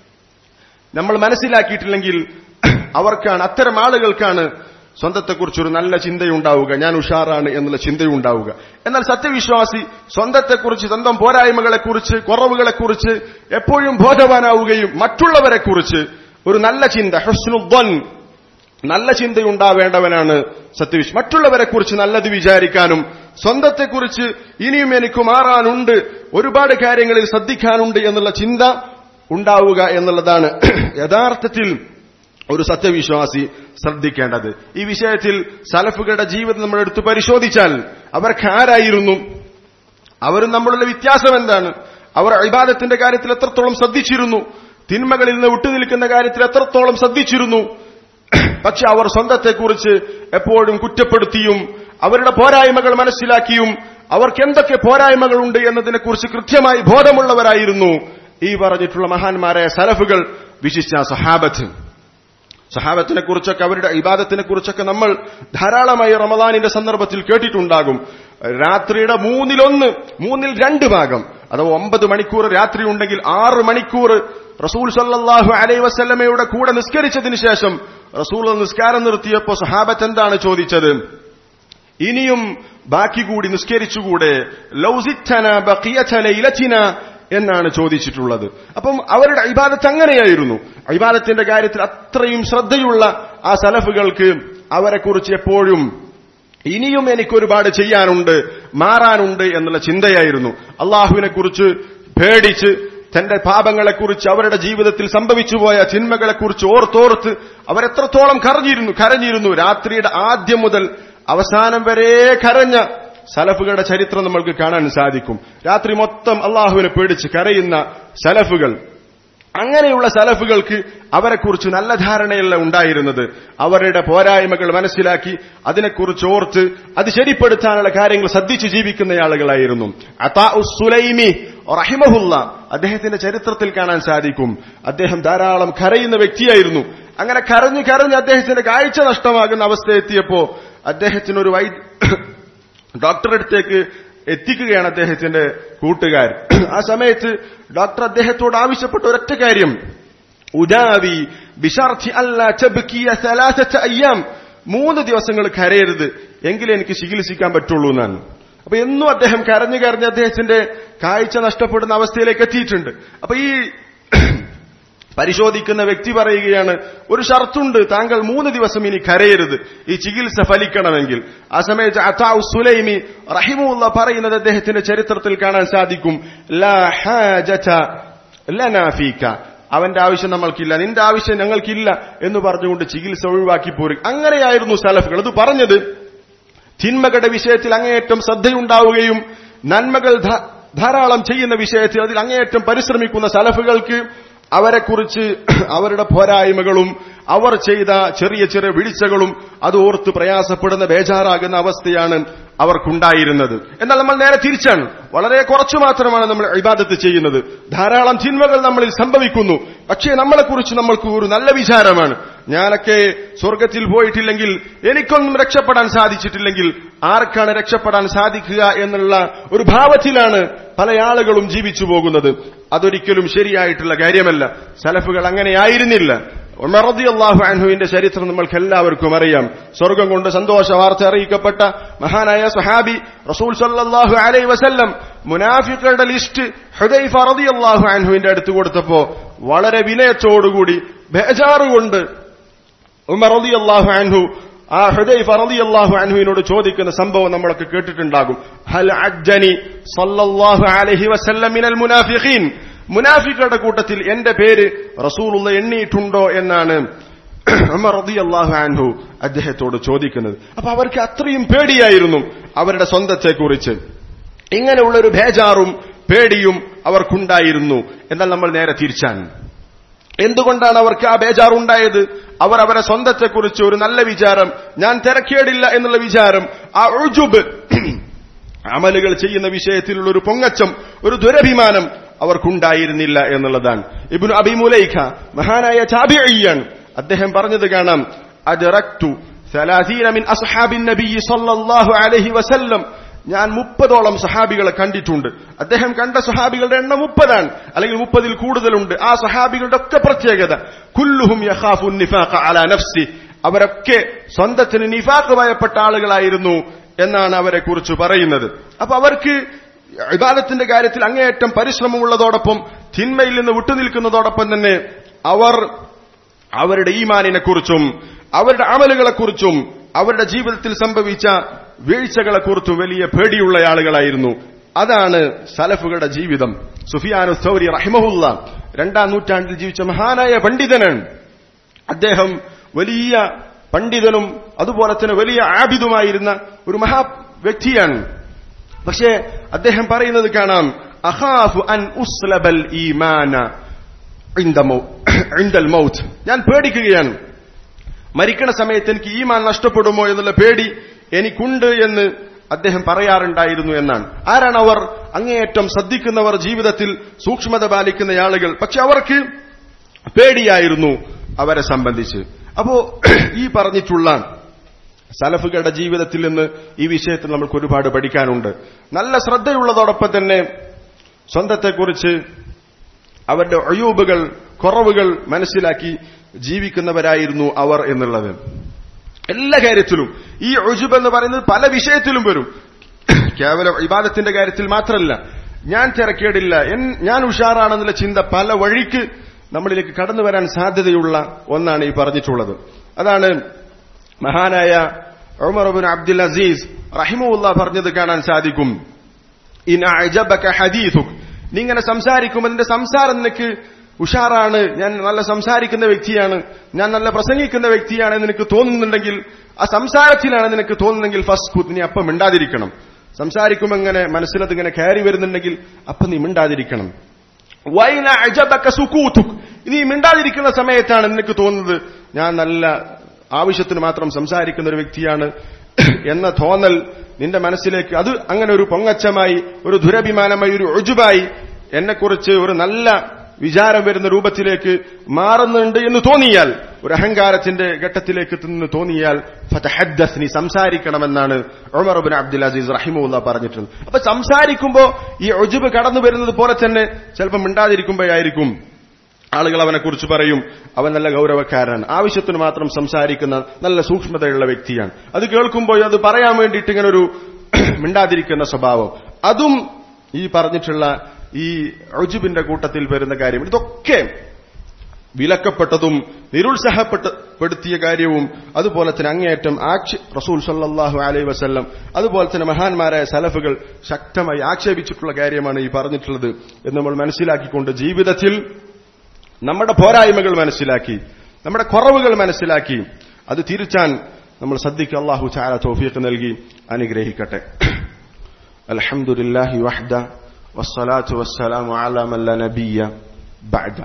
നമ്മൾ മനസ്സിലാക്കിയിട്ടില്ലെങ്കിൽ അവർക്കാണ് അത്തരം ആളുകൾക്കാണ് സ്വന്തത്തെക്കുറിച്ചൊരു നല്ല ചിന്തയുണ്ടാവുക ഞാൻ ഉഷാറാണ് എന്നുള്ള ചിന്തയുണ്ടാവുക എന്നാൽ സത്യവിശ്വാസി സ്വന്തത്തെക്കുറിച്ച് സ്വന്തം പോരായ്മകളെക്കുറിച്ച് കുറവുകളെക്കുറിച്ച് എപ്പോഴും ബോധവാനാവുകയും മറ്റുള്ളവരെക്കുറിച്ച് ഒരു നല്ല ചിന്ത ഹസ്നുദ്വൻ നല്ല ചിന്തയുണ്ടാവേണ്ടവനാണ് സത്യവിശ് മറ്റുള്ളവരെക്കുറിച്ച് നല്ലത് വിചാരിക്കാനും സ്വന്തത്തെക്കുറിച്ച് ഇനിയും എനിക്ക് മാറാനുണ്ട് ഒരുപാട് കാര്യങ്ങളിൽ ശ്രദ്ധിക്കാനുണ്ട് എന്നുള്ള ചിന്ത ഉണ്ടാവുക എന്നുള്ളതാണ് യഥാർത്ഥത്തിൽ ഒരു സത്യവിശ്വാസി ശ്രദ്ധിക്കേണ്ടത് ഈ വിഷയത്തിൽ സലഫുകളുടെ ജീവിതം നമ്മൾ എടുത്തു പരിശോധിച്ചാൽ അവർക്ക് ആരായിരുന്നു അവരും നമ്മളുള്ള വ്യത്യാസം എന്താണ് അവർ ഇബാദത്തിന്റെ കാര്യത്തിൽ എത്രത്തോളം ശ്രദ്ധിച്ചിരുന്നു തിന്മകളിൽ നിന്ന് വിട്ടുനിൽക്കുന്ന കാര്യത്തിൽ എത്രത്തോളം ശ്രദ്ധിച്ചിരുന്നു പക്ഷെ അവർ സ്വന്തത്തെക്കുറിച്ച് എപ്പോഴും കുറ്റപ്പെടുത്തിയും അവരുടെ പോരായ്മകൾ മനസ്സിലാക്കിയും അവർക്ക് എന്തൊക്കെ പോരായ്മകളുണ്ട് എന്നതിനെക്കുറിച്ച് കൃത്യമായി ബോധമുള്ളവരായിരുന്നു ഈ പറഞ്ഞിട്ടുള്ള മഹാന്മാരായ സലഫുകൾ വിശിഷ്ട സഹാബത്ത് സഹാബത്തിനെ കുറിച്ചൊക്കെ അവരുടെ ഇബാദത്തിനെ കുറിച്ചൊക്കെ നമ്മൾ ധാരാളമായി റമദാനിന്റെ സന്ദർഭത്തിൽ കേട്ടിട്ടുണ്ടാകും രാത്രിയുടെ മൂന്നിലൊന്ന് മൂന്നിൽ രണ്ട് ഭാഗം അഥവാ ഒമ്പത് മണിക്കൂർ രാത്രി ഉണ്ടെങ്കിൽ ആറ് മണിക്കൂർ റസൂൽ സല്ലാഹു അലൈ വസ്ല്ലമയുടെ കൂടെ നിസ്കരിച്ചതിന് ശേഷം റസൂൽ നിസ്കാരം നിർത്തിയപ്പോ സഹാബത്ത് എന്താണ് ചോദിച്ചത് ഇനിയും ബാക്കി കൂടി നിസ്കരിച്ചുകൂടെ ലൗസിറ്റന ബക്കിയലൈലത്തിന എന്നാണ് ചോദിച്ചിട്ടുള്ളത് അപ്പം അവരുടെ ഇബാദത്ത് അങ്ങനെയായിരുന്നു ഇബാദത്തിന്റെ കാര്യത്തിൽ അത്രയും ശ്രദ്ധയുള്ള ആ സലഫുകൾക്ക് അവരെക്കുറിച്ച് എപ്പോഴും ഇനിയും എനിക്കൊരുപാട് ചെയ്യാനുണ്ട് മാറാനുണ്ട് എന്നുള്ള ചിന്തയായിരുന്നു അള്ളാഹുവിനെ കുറിച്ച് പേടിച്ച് തന്റെ പാപങ്ങളെക്കുറിച്ച് അവരുടെ ജീവിതത്തിൽ സംഭവിച്ചുപോയ ചിന്മകളെക്കുറിച്ച് ഓർത്തോർത്ത് അവരെത്രത്തോളം കരഞ്ഞിരുന്നു കരഞ്ഞിരുന്നു രാത്രിയുടെ ആദ്യം മുതൽ അവസാനം വരെ കരഞ്ഞ സലഫുകളുടെ ചരിത്രം നമ്മൾക്ക് കാണാൻ സാധിക്കും രാത്രി മൊത്തം അള്ളാഹുവിനെ പേടിച്ച് കരയുന്ന സലഫുകൾ അങ്ങനെയുള്ള സലഫുകൾക്ക് അവരെക്കുറിച്ച് നല്ല ധാരണയല്ല ഉണ്ടായിരുന്നത് അവരുടെ പോരായ്മകൾ മനസ്സിലാക്കി അതിനെക്കുറിച്ച് ഓർത്ത് അത് ശരിപ്പെടുത്താനുള്ള കാര്യങ്ങൾ ശ്രദ്ധിച്ച് ജീവിക്കുന്ന ആളുകളായിരുന്നു അതാ സുലൈമി റഹിമഹുല്ല അദ്ദേഹത്തിന്റെ ചരിത്രത്തിൽ കാണാൻ സാധിക്കും അദ്ദേഹം ധാരാളം കരയുന്ന വ്യക്തിയായിരുന്നു അങ്ങനെ കരഞ്ഞു കരഞ്ഞ് അദ്ദേഹത്തിന്റെ കാഴ്ച നഷ്ടമാകുന്ന അവസ്ഥ എത്തിയപ്പോ അദ്ദേഹത്തിന് ഒരു വൈ ഡോക്ടറെ അടുത്തേക്ക് എത്തിക്കുകയാണ് അദ്ദേഹത്തിന്റെ കൂട്ടുകാർ ആ സമയത്ത് ഡോക്ടർ അദ്ദേഹത്തോട് ആവശ്യപ്പെട്ട ഒരൊറ്റ കാര്യം ഉദാവി ബിഷാർത്തി അല്ല ചബിക്കിയ സലാസച്ച അയ്യാം മൂന്ന് ദിവസങ്ങൾ കരയരുത് എങ്കിലേ എനിക്ക് ചികിത്സിക്കാൻ പറ്റുള്ളൂ എന്നാണ് അപ്പൊ എന്നും അദ്ദേഹം കരഞ്ഞു കരഞ്ഞ് അദ്ദേഹത്തിന്റെ കാഴ്ച നഷ്ടപ്പെടുന്ന അവസ്ഥയിലേക്ക് എത്തിയിട്ടുണ്ട് അപ്പൊ ഈ പരിശോധിക്കുന്ന വ്യക്തി പറയുകയാണ് ഒരു ഷർത്തുണ്ട് താങ്കൾ മൂന്ന് ദിവസം ഇനി കരയരുത് ഈ ചികിത്സ ഫലിക്കണമെങ്കിൽ ആ സമയത്ത് അതാഉ സുലൈമി റഹിമുള്ള പറയുന്നത് അദ്ദേഹത്തിന്റെ ചരിത്രത്തിൽ കാണാൻ സാധിക്കും ലാ ഹാജത ലനാ ഫീക അവന്റെ ആവശ്യം നമ്മൾക്കില്ല നിന്റെ ആവശ്യം ഞങ്ങൾക്കില്ല എന്ന് പറഞ്ഞുകൊണ്ട് ചികിത്സ ഒഴിവാക്കി പോരും അങ്ങനെയായിരുന്നു സലഫുകൾ അത് പറഞ്ഞത് തിന്മകളുടെ വിഷയത്തിൽ അങ്ങേയറ്റം ശ്രദ്ധയുണ്ടാവുകയും നന്മകൾ ധാരാളം ചെയ്യുന്ന വിഷയത്തിൽ അതിൽ അങ്ങേയറ്റം പരിശ്രമിക്കുന്ന സലഫുകൾക്ക് അവരെക്കുറിച്ച് അവരുടെ പോരായ്മകളും അവർ ചെയ്ത ചെറിയ ചെറിയ വീഴ്ചകളും അത് ഓർത്ത് പ്രയാസപ്പെടുന്ന ബേജാറാകുന്ന അവസ്ഥയാണ് അവർക്കുണ്ടായിരുന്നത് എന്നാൽ നമ്മൾ നേരെ തിരിച്ചാണ് വളരെ കുറച്ചു മാത്രമാണ് നമ്മൾ ഇബാദത്ത് ചെയ്യുന്നത് ധാരാളം തിന്മകൾ നമ്മളിൽ സംഭവിക്കുന്നു പക്ഷേ നമ്മളെക്കുറിച്ച് നമ്മൾക്ക് ഒരു നല്ല വിചാരമാണ് ഞാനൊക്കെ സ്വർഗത്തിൽ പോയിട്ടില്ലെങ്കിൽ എനിക്കൊന്നും രക്ഷപ്പെടാൻ സാധിച്ചിട്ടില്ലെങ്കിൽ ആർക്കാണ് രക്ഷപ്പെടാൻ സാധിക്കുക എന്നുള്ള ഒരു ഭാവത്തിലാണ് പല ആളുകളും ജീവിച്ചു പോകുന്നത് അതൊരിക്കലും ശരിയായിട്ടുള്ള കാര്യമല്ല സലഫുകൾ അങ്ങനെയായിരുന്നില്ല ഉമറദിയല്ലാഹു അൻഹുവിന്റെ ചരിത്രം നമ്മൾക്ക് എല്ലാവർക്കും അറിയാം സ്വർഗം കൊണ്ട് സന്തോഷ വാർത്ത അറിയിക്കപ്പെട്ട മഹാനായ സഹാബി റസൂൽ സല്ലാഹു അലൈ വസല്ലം മുനാഫിക്കളുടെ ലിസ്റ്റ് ഹുദൈഫ റദിയല്ലാഹു അൻഹുവിന്റെ അടുത്ത് കൊടുത്തപ്പോ വളരെ വിനയത്തോടുകൂടി ബേജാറുകൊണ്ട് ഉമർ റളിയല്ലാഹു അൻഹു ആ ഹുദൈഫ റളിയല്ലാഹു അൻഹുവിനോട് ചോദിക്കുന്ന സംഭവം നമ്മളൊക്കെ കേട്ടിട്ടുണ്ടാകും ഹൽ അജ്ജനി സല്ലല്ലാഹു അലൈഹി വസല്ലം മിനൽ മുനാഫിഖീൻ മുനാഫികളുടെ കൂട്ടത്തിൽ എന്റെ പേര് റസൂലുള്ള എണ്ണിയിട്ടുണ്ടോ എന്നാണ് ഉമർ റളിയല്ലാഹു അൻഹു അദ്ദേഹത്തോട് ചോദിക്കുന്നത് അപ്പൊ അവർക്ക് അത്രയും പേടിയായിരുന്നു അവരുടെ സ്വന്തത്തെക്കുറിച്ച് ഇങ്ങനെയുള്ള ഒരു ബേജാറും പേടിയും അവർക്കുണ്ടായിരുന്നു എന്നാൽ നമ്മൾ നേരെ തിരിച്ചാൻ എന്തുകൊണ്ടാണ് അവർക്ക് ആ ബേജാറുണ്ടായത് അവർ അവരെ സ്വന്തത്തെക്കുറിച്ച് ഒരു നല്ല വിചാരം ഞാൻ തിരക്കേടില്ല എന്നുള്ള വിചാരം ആ ഒഴുജുബ് അമലുകൾ ചെയ്യുന്ന വിഷയത്തിലുള്ള ഒരു പൊങ്ങച്ചം ഒരു ദുരഭിമാനം അവർക്കുണ്ടായിരുന്നില്ല എന്നുള്ളതാണ് ഇബിനു അബിമുലൈഖ മഹാനായ ചാബിയാണ് അദ്ദേഹം പറഞ്ഞത് കാണാം അജറക്തു മിൻ അസ്ഹാബിൻ നബി സല്ലല്ലാഹു അലൈഹി വസല്ലം ഞാൻ മുപ്പതോളം സഹാബികളെ കണ്ടിട്ടുണ്ട് അദ്ദേഹം കണ്ട സഹാബികളുടെ എണ്ണം മുപ്പതാണ് അല്ലെങ്കിൽ മുപ്പതിൽ കൂടുതലുണ്ട് ആ സഹാബികളുടെ ഒക്കെ പ്രത്യേകത കുല്ലുഹും യഖാഫു നിഫാഖ അല നഫ്സി അവരൊക്കെ സ്വന്തത്തിന് നിഫാഖ് ഭയപ്പെട്ട ആളുകളായിരുന്നു എന്നാണ് അവരെ കുറിച്ച് പറയുന്നത് അപ്പൊ അവർക്ക് ഇബാദത്തിന്റെ കാര്യത്തിൽ അങ്ങേയറ്റം പരിശ്രമമുള്ളതോടൊപ്പം തിന്മയിൽ നിന്ന് വിട്ടുനിൽക്കുന്നതോടൊപ്പം തന്നെ അവർ അവരുടെ ഈമാനിനെ കുറിച്ചും അവരുടെ അമലുകളെക്കുറിച്ചും അവരുടെ ജീവിതത്തിൽ സംഭവിച്ച വീഴ്ചകളെക്കുറിച്ചും വലിയ പേടിയുള്ള ആളുകളായിരുന്നു അതാണ് സലഫുകളുടെ ജീവിതം സുഫിയാനു സൗരി റഹിമഹുല്ല രണ്ടാം നൂറ്റാണ്ടിൽ ജീവിച്ച മഹാനായ പണ്ഡിതനാണ് അദ്ദേഹം വലിയ പണ്ഡിതനും അതുപോലെ തന്നെ വലിയ ആബിദുമായിരുന്ന ഒരു മഹാ വ്യക്തിയാണ് പക്ഷേ അദ്ദേഹം പറയുന്നത് കാണാം അഹാഫു അൻ ഉസ്ലബൽ ഈമാന ഇൻദൽ മൗത്ത് ഞാൻ പേടിക്കുകയാണ് മരിക്കണ സമയത്ത് എനിക്ക് ഈമാൻ നഷ്ടപ്പെടുമോ എന്നുള്ള പേടി എനിക്കുണ്ട് എന്ന് അദ്ദേഹം പറയാറുണ്ടായിരുന്നു എന്നാണ് ആരാണ് അവർ അങ്ങേയറ്റം ശ്രദ്ധിക്കുന്നവർ ജീവിതത്തിൽ സൂക്ഷ്മത പാലിക്കുന്ന ആളുകൾ പക്ഷെ അവർക്ക് പേടിയായിരുന്നു അവരെ സംബന്ധിച്ച് അപ്പോ ഈ പറഞ്ഞിട്ടുള്ള സലഫുകളുടെ ജീവിതത്തിൽ നിന്ന് ഈ വിഷയത്തിൽ നമുക്ക് ഒരുപാട് പഠിക്കാനുണ്ട് നല്ല ശ്രദ്ധയുള്ളതോടൊപ്പം തന്നെ സ്വന്തത്തെക്കുറിച്ച് അവരുടെ ഒയൂബുകൾ കുറവുകൾ മനസ്സിലാക്കി ജീവിക്കുന്നവരായിരുന്നു അവർ എന്നുള്ളത് എല്ലാ കാര്യത്തിലും ഈ ഒജുബ് എന്ന് പറയുന്നത് പല വിഷയത്തിലും വരും കേവലം ഇബാദത്തിന്റെ കാര്യത്തിൽ മാത്രമല്ല ഞാൻ തിരക്കേടില്ല ഞാൻ ഉഷാറാണെന്നുള്ള ചിന്ത പല വഴിക്ക് നമ്മളിലേക്ക് കടന്നു വരാൻ സാധ്യതയുള്ള ഒന്നാണ് ഈ പറഞ്ഞിട്ടുള്ളത് അതാണ് മഹാനായ ഉമർബിൻ അബ്ദുൽ അസീസ് റഹിമുല്ല പറഞ്ഞത് കാണാൻ സാധിക്കും ഇൻ ഹദീസുക് നീ ഇങ്ങനെ സംസാരിക്കുമ്പോൾ നിന്റെ സംസാരം നിനക്ക് ഉഷാറാണ് ഞാൻ നല്ല സംസാരിക്കുന്ന വ്യക്തിയാണ് ഞാൻ നല്ല പ്രസംഗിക്കുന്ന വ്യക്തിയാണ് നിനക്ക് തോന്നുന്നുണ്ടെങ്കിൽ ആ സംസാരത്തിലാണ് നിനക്ക് തോന്നുന്നെങ്കിൽ ഫസ്റ്റ് നീ അപ്പം മിണ്ടാതിരിക്കണം സംസാരിക്കുമ്പോൾ ഇങ്ങനെ മനസ്സിലത് ഇങ്ങനെ കയറി വരുന്നുണ്ടെങ്കിൽ അപ്പം നീ മിണ്ടാതിരിക്കണം വൈന അജബക സുകൂതുക് നീ മിണ്ടാതിരിക്കുന്ന സമയത്താണ് നിനക്ക് തോന്നുന്നത് ഞാൻ നല്ല ആവശ്യത്തിന് മാത്രം സംസാരിക്കുന്ന ഒരു വ്യക്തിയാണ് എന്ന തോന്നൽ നിന്റെ മനസ്സിലേക്ക് അത് അങ്ങനെ ഒരു പൊങ്ങച്ചമായി ഒരു ദുരഭിമാനമായി ഒരു ഒജുബായി എന്നെക്കുറിച്ച് ഒരു നല്ല വിചാരം വരുന്ന രൂപത്തിലേക്ക് മാറുന്നുണ്ട് എന്ന് തോന്നിയാൽ ഒരു അഹങ്കാരത്തിന്റെ ഘട്ടത്തിലേക്ക് നിന്ന് തോന്നിയാൽ ഫതഹദ്ദസ് നീ സംസാരിക്കണമെന്നാണ് ഉമർ ബിൻ അബ്ദുൽ അസീസ് റഹിമുല്ല പറഞ്ഞിട്ടുള്ളത് അപ്പൊ സംസാരിക്കുമ്പോ ഈ ഒജുബ് കടന്നു വരുന്നത് പോലെ തന്നെ ചിലപ്പോൾ മിണ്ടാതിരിക്കുമ്പോഴായിരിക്കും ആളുകൾ അവനെ കുറിച്ച് പറയും അവൻ നല്ല ഗൗരവക്കാരനാണ് ആവശ്യത്തിന് മാത്രം സംസാരിക്കുന്ന നല്ല സൂക്ഷ്മതയുള്ള വ്യക്തിയാണ് അത് കേൾക്കുമ്പോൾ അത് പറയാൻ വേണ്ടിയിട്ട് ഇങ്ങനെ ഒരു മിണ്ടാതിരിക്കുന്ന സ്വഭാവം അതും ഈ പറഞ്ഞിട്ടുള്ള ഈ ഒജുബിന്റെ കൂട്ടത്തിൽ വരുന്ന കാര്യം ഇതൊക്കെ വിലക്കപ്പെട്ടതും നിരുത്സാഹപ്പെടുത്തിയ കാര്യവും അതുപോലെ തന്നെ അങ്ങേയറ്റം ആക്ഷേ റസൂൽ സല്ലാഹു അലൈ വസ്ല്ലം അതുപോലെ തന്നെ മഹാന്മാരായ സലഫുകൾ ശക്തമായി ആക്ഷേപിച്ചിട്ടുള്ള കാര്യമാണ് ഈ പറഞ്ഞിട്ടുള്ളത് എന്ന് നമ്മൾ മനസ്സിലാക്കിക്കൊണ്ട് ജീവിതത്തിൽ നമ്മുടെ പോരായ്മകൾ മനസ്സിലാക്കി നമ്മുടെ കുറവുകൾ മനസ്സിലാക്കി അത് തിരിച്ചാൻ നമ്മൾ സദ്യക്ക് അള്ളാഹു ചാര തോഫീക്ക് നൽകി അനുഗ്രഹിക്കട്ടെ അലഹമുല്ലാഹി വഹ്ദ വസ്സലാത്തു വസ്സലാമു അലാ മല്ല നബിയ ബഅദ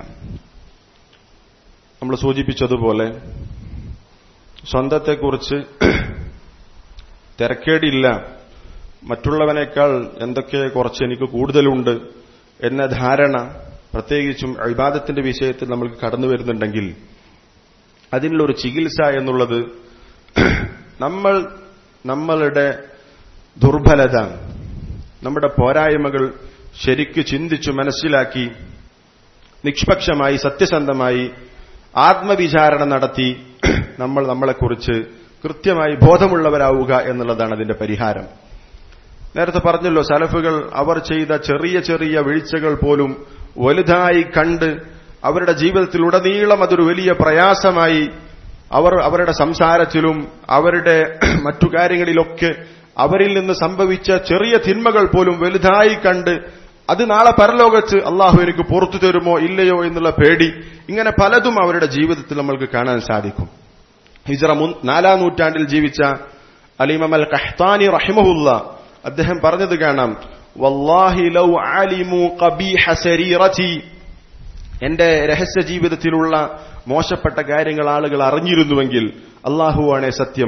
നമ്മൾ സൂചിപ്പിച്ചതുപോലെ സ്വന്തത്തെക്കുറിച്ച് തിരക്കേടില്ല മറ്റുള്ളവനേക്കാൾ എന്തൊക്കെ കുറച്ച് എനിക്ക് കൂടുതലുണ്ട് എന്ന ധാരണ പ്രത്യേകിച്ചും അഭിവാദത്തിന്റെ വിഷയത്തിൽ നമ്മൾക്ക് കടന്നു വരുന്നുണ്ടെങ്കിൽ അതിനുള്ളൊരു ചികിത്സ എന്നുള്ളത് നമ്മൾ നമ്മളുടെ ദുർബലത നമ്മുടെ പോരായ്മകൾ ശരിക്ക് ചിന്തിച്ചു മനസ്സിലാക്കി നിഷ്പക്ഷമായി സത്യസന്ധമായി ആത്മവിചാരണ നടത്തി നമ്മൾ നമ്മളെക്കുറിച്ച് കൃത്യമായി ബോധമുള്ളവരാവുക എന്നുള്ളതാണ് അതിന്റെ പരിഹാരം നേരത്തെ പറഞ്ഞല്ലോ സലഫുകൾ അവർ ചെയ്ത ചെറിയ ചെറിയ വീഴ്ചകൾ പോലും വലുതായി കണ്ട് അവരുടെ ജീവിതത്തിലുടനീളം അതൊരു വലിയ പ്രയാസമായി അവർ അവരുടെ സംസാരത്തിലും അവരുടെ മറ്റു കാര്യങ്ങളിലൊക്കെ അവരിൽ നിന്ന് സംഭവിച്ച ചെറിയ തിന്മകൾ പോലും വലുതായി കണ്ട് അത് നാളെ പരലോകത്ത് അള്ളാഹു എനിക്ക് പുറത്തു തരുമോ ഇല്ലയോ എന്നുള്ള പേടി ഇങ്ങനെ പലതും അവരുടെ ജീവിതത്തിൽ നമ്മൾക്ക് കാണാൻ സാധിക്കും ഹിജറ നാലാം നൂറ്റാണ്ടിൽ ജീവിച്ച അലിമം അൽ കഹ്താനി റഹിമഹുല്ല അദ്ദേഹം പറഞ്ഞത് കാണാം വല്ലാഹി ലൗ ആലിമു ഖബീഹ സരീറതി എന്റെ രഹസ്യ ജീവിതത്തിലുള്ള മോശപ്പെട്ട കാര്യങ്ങൾ ആളുകൾ അറിഞ്ഞിരുന്നുവെങ്കിൽ അള്ളാഹുവാണെ സത്യം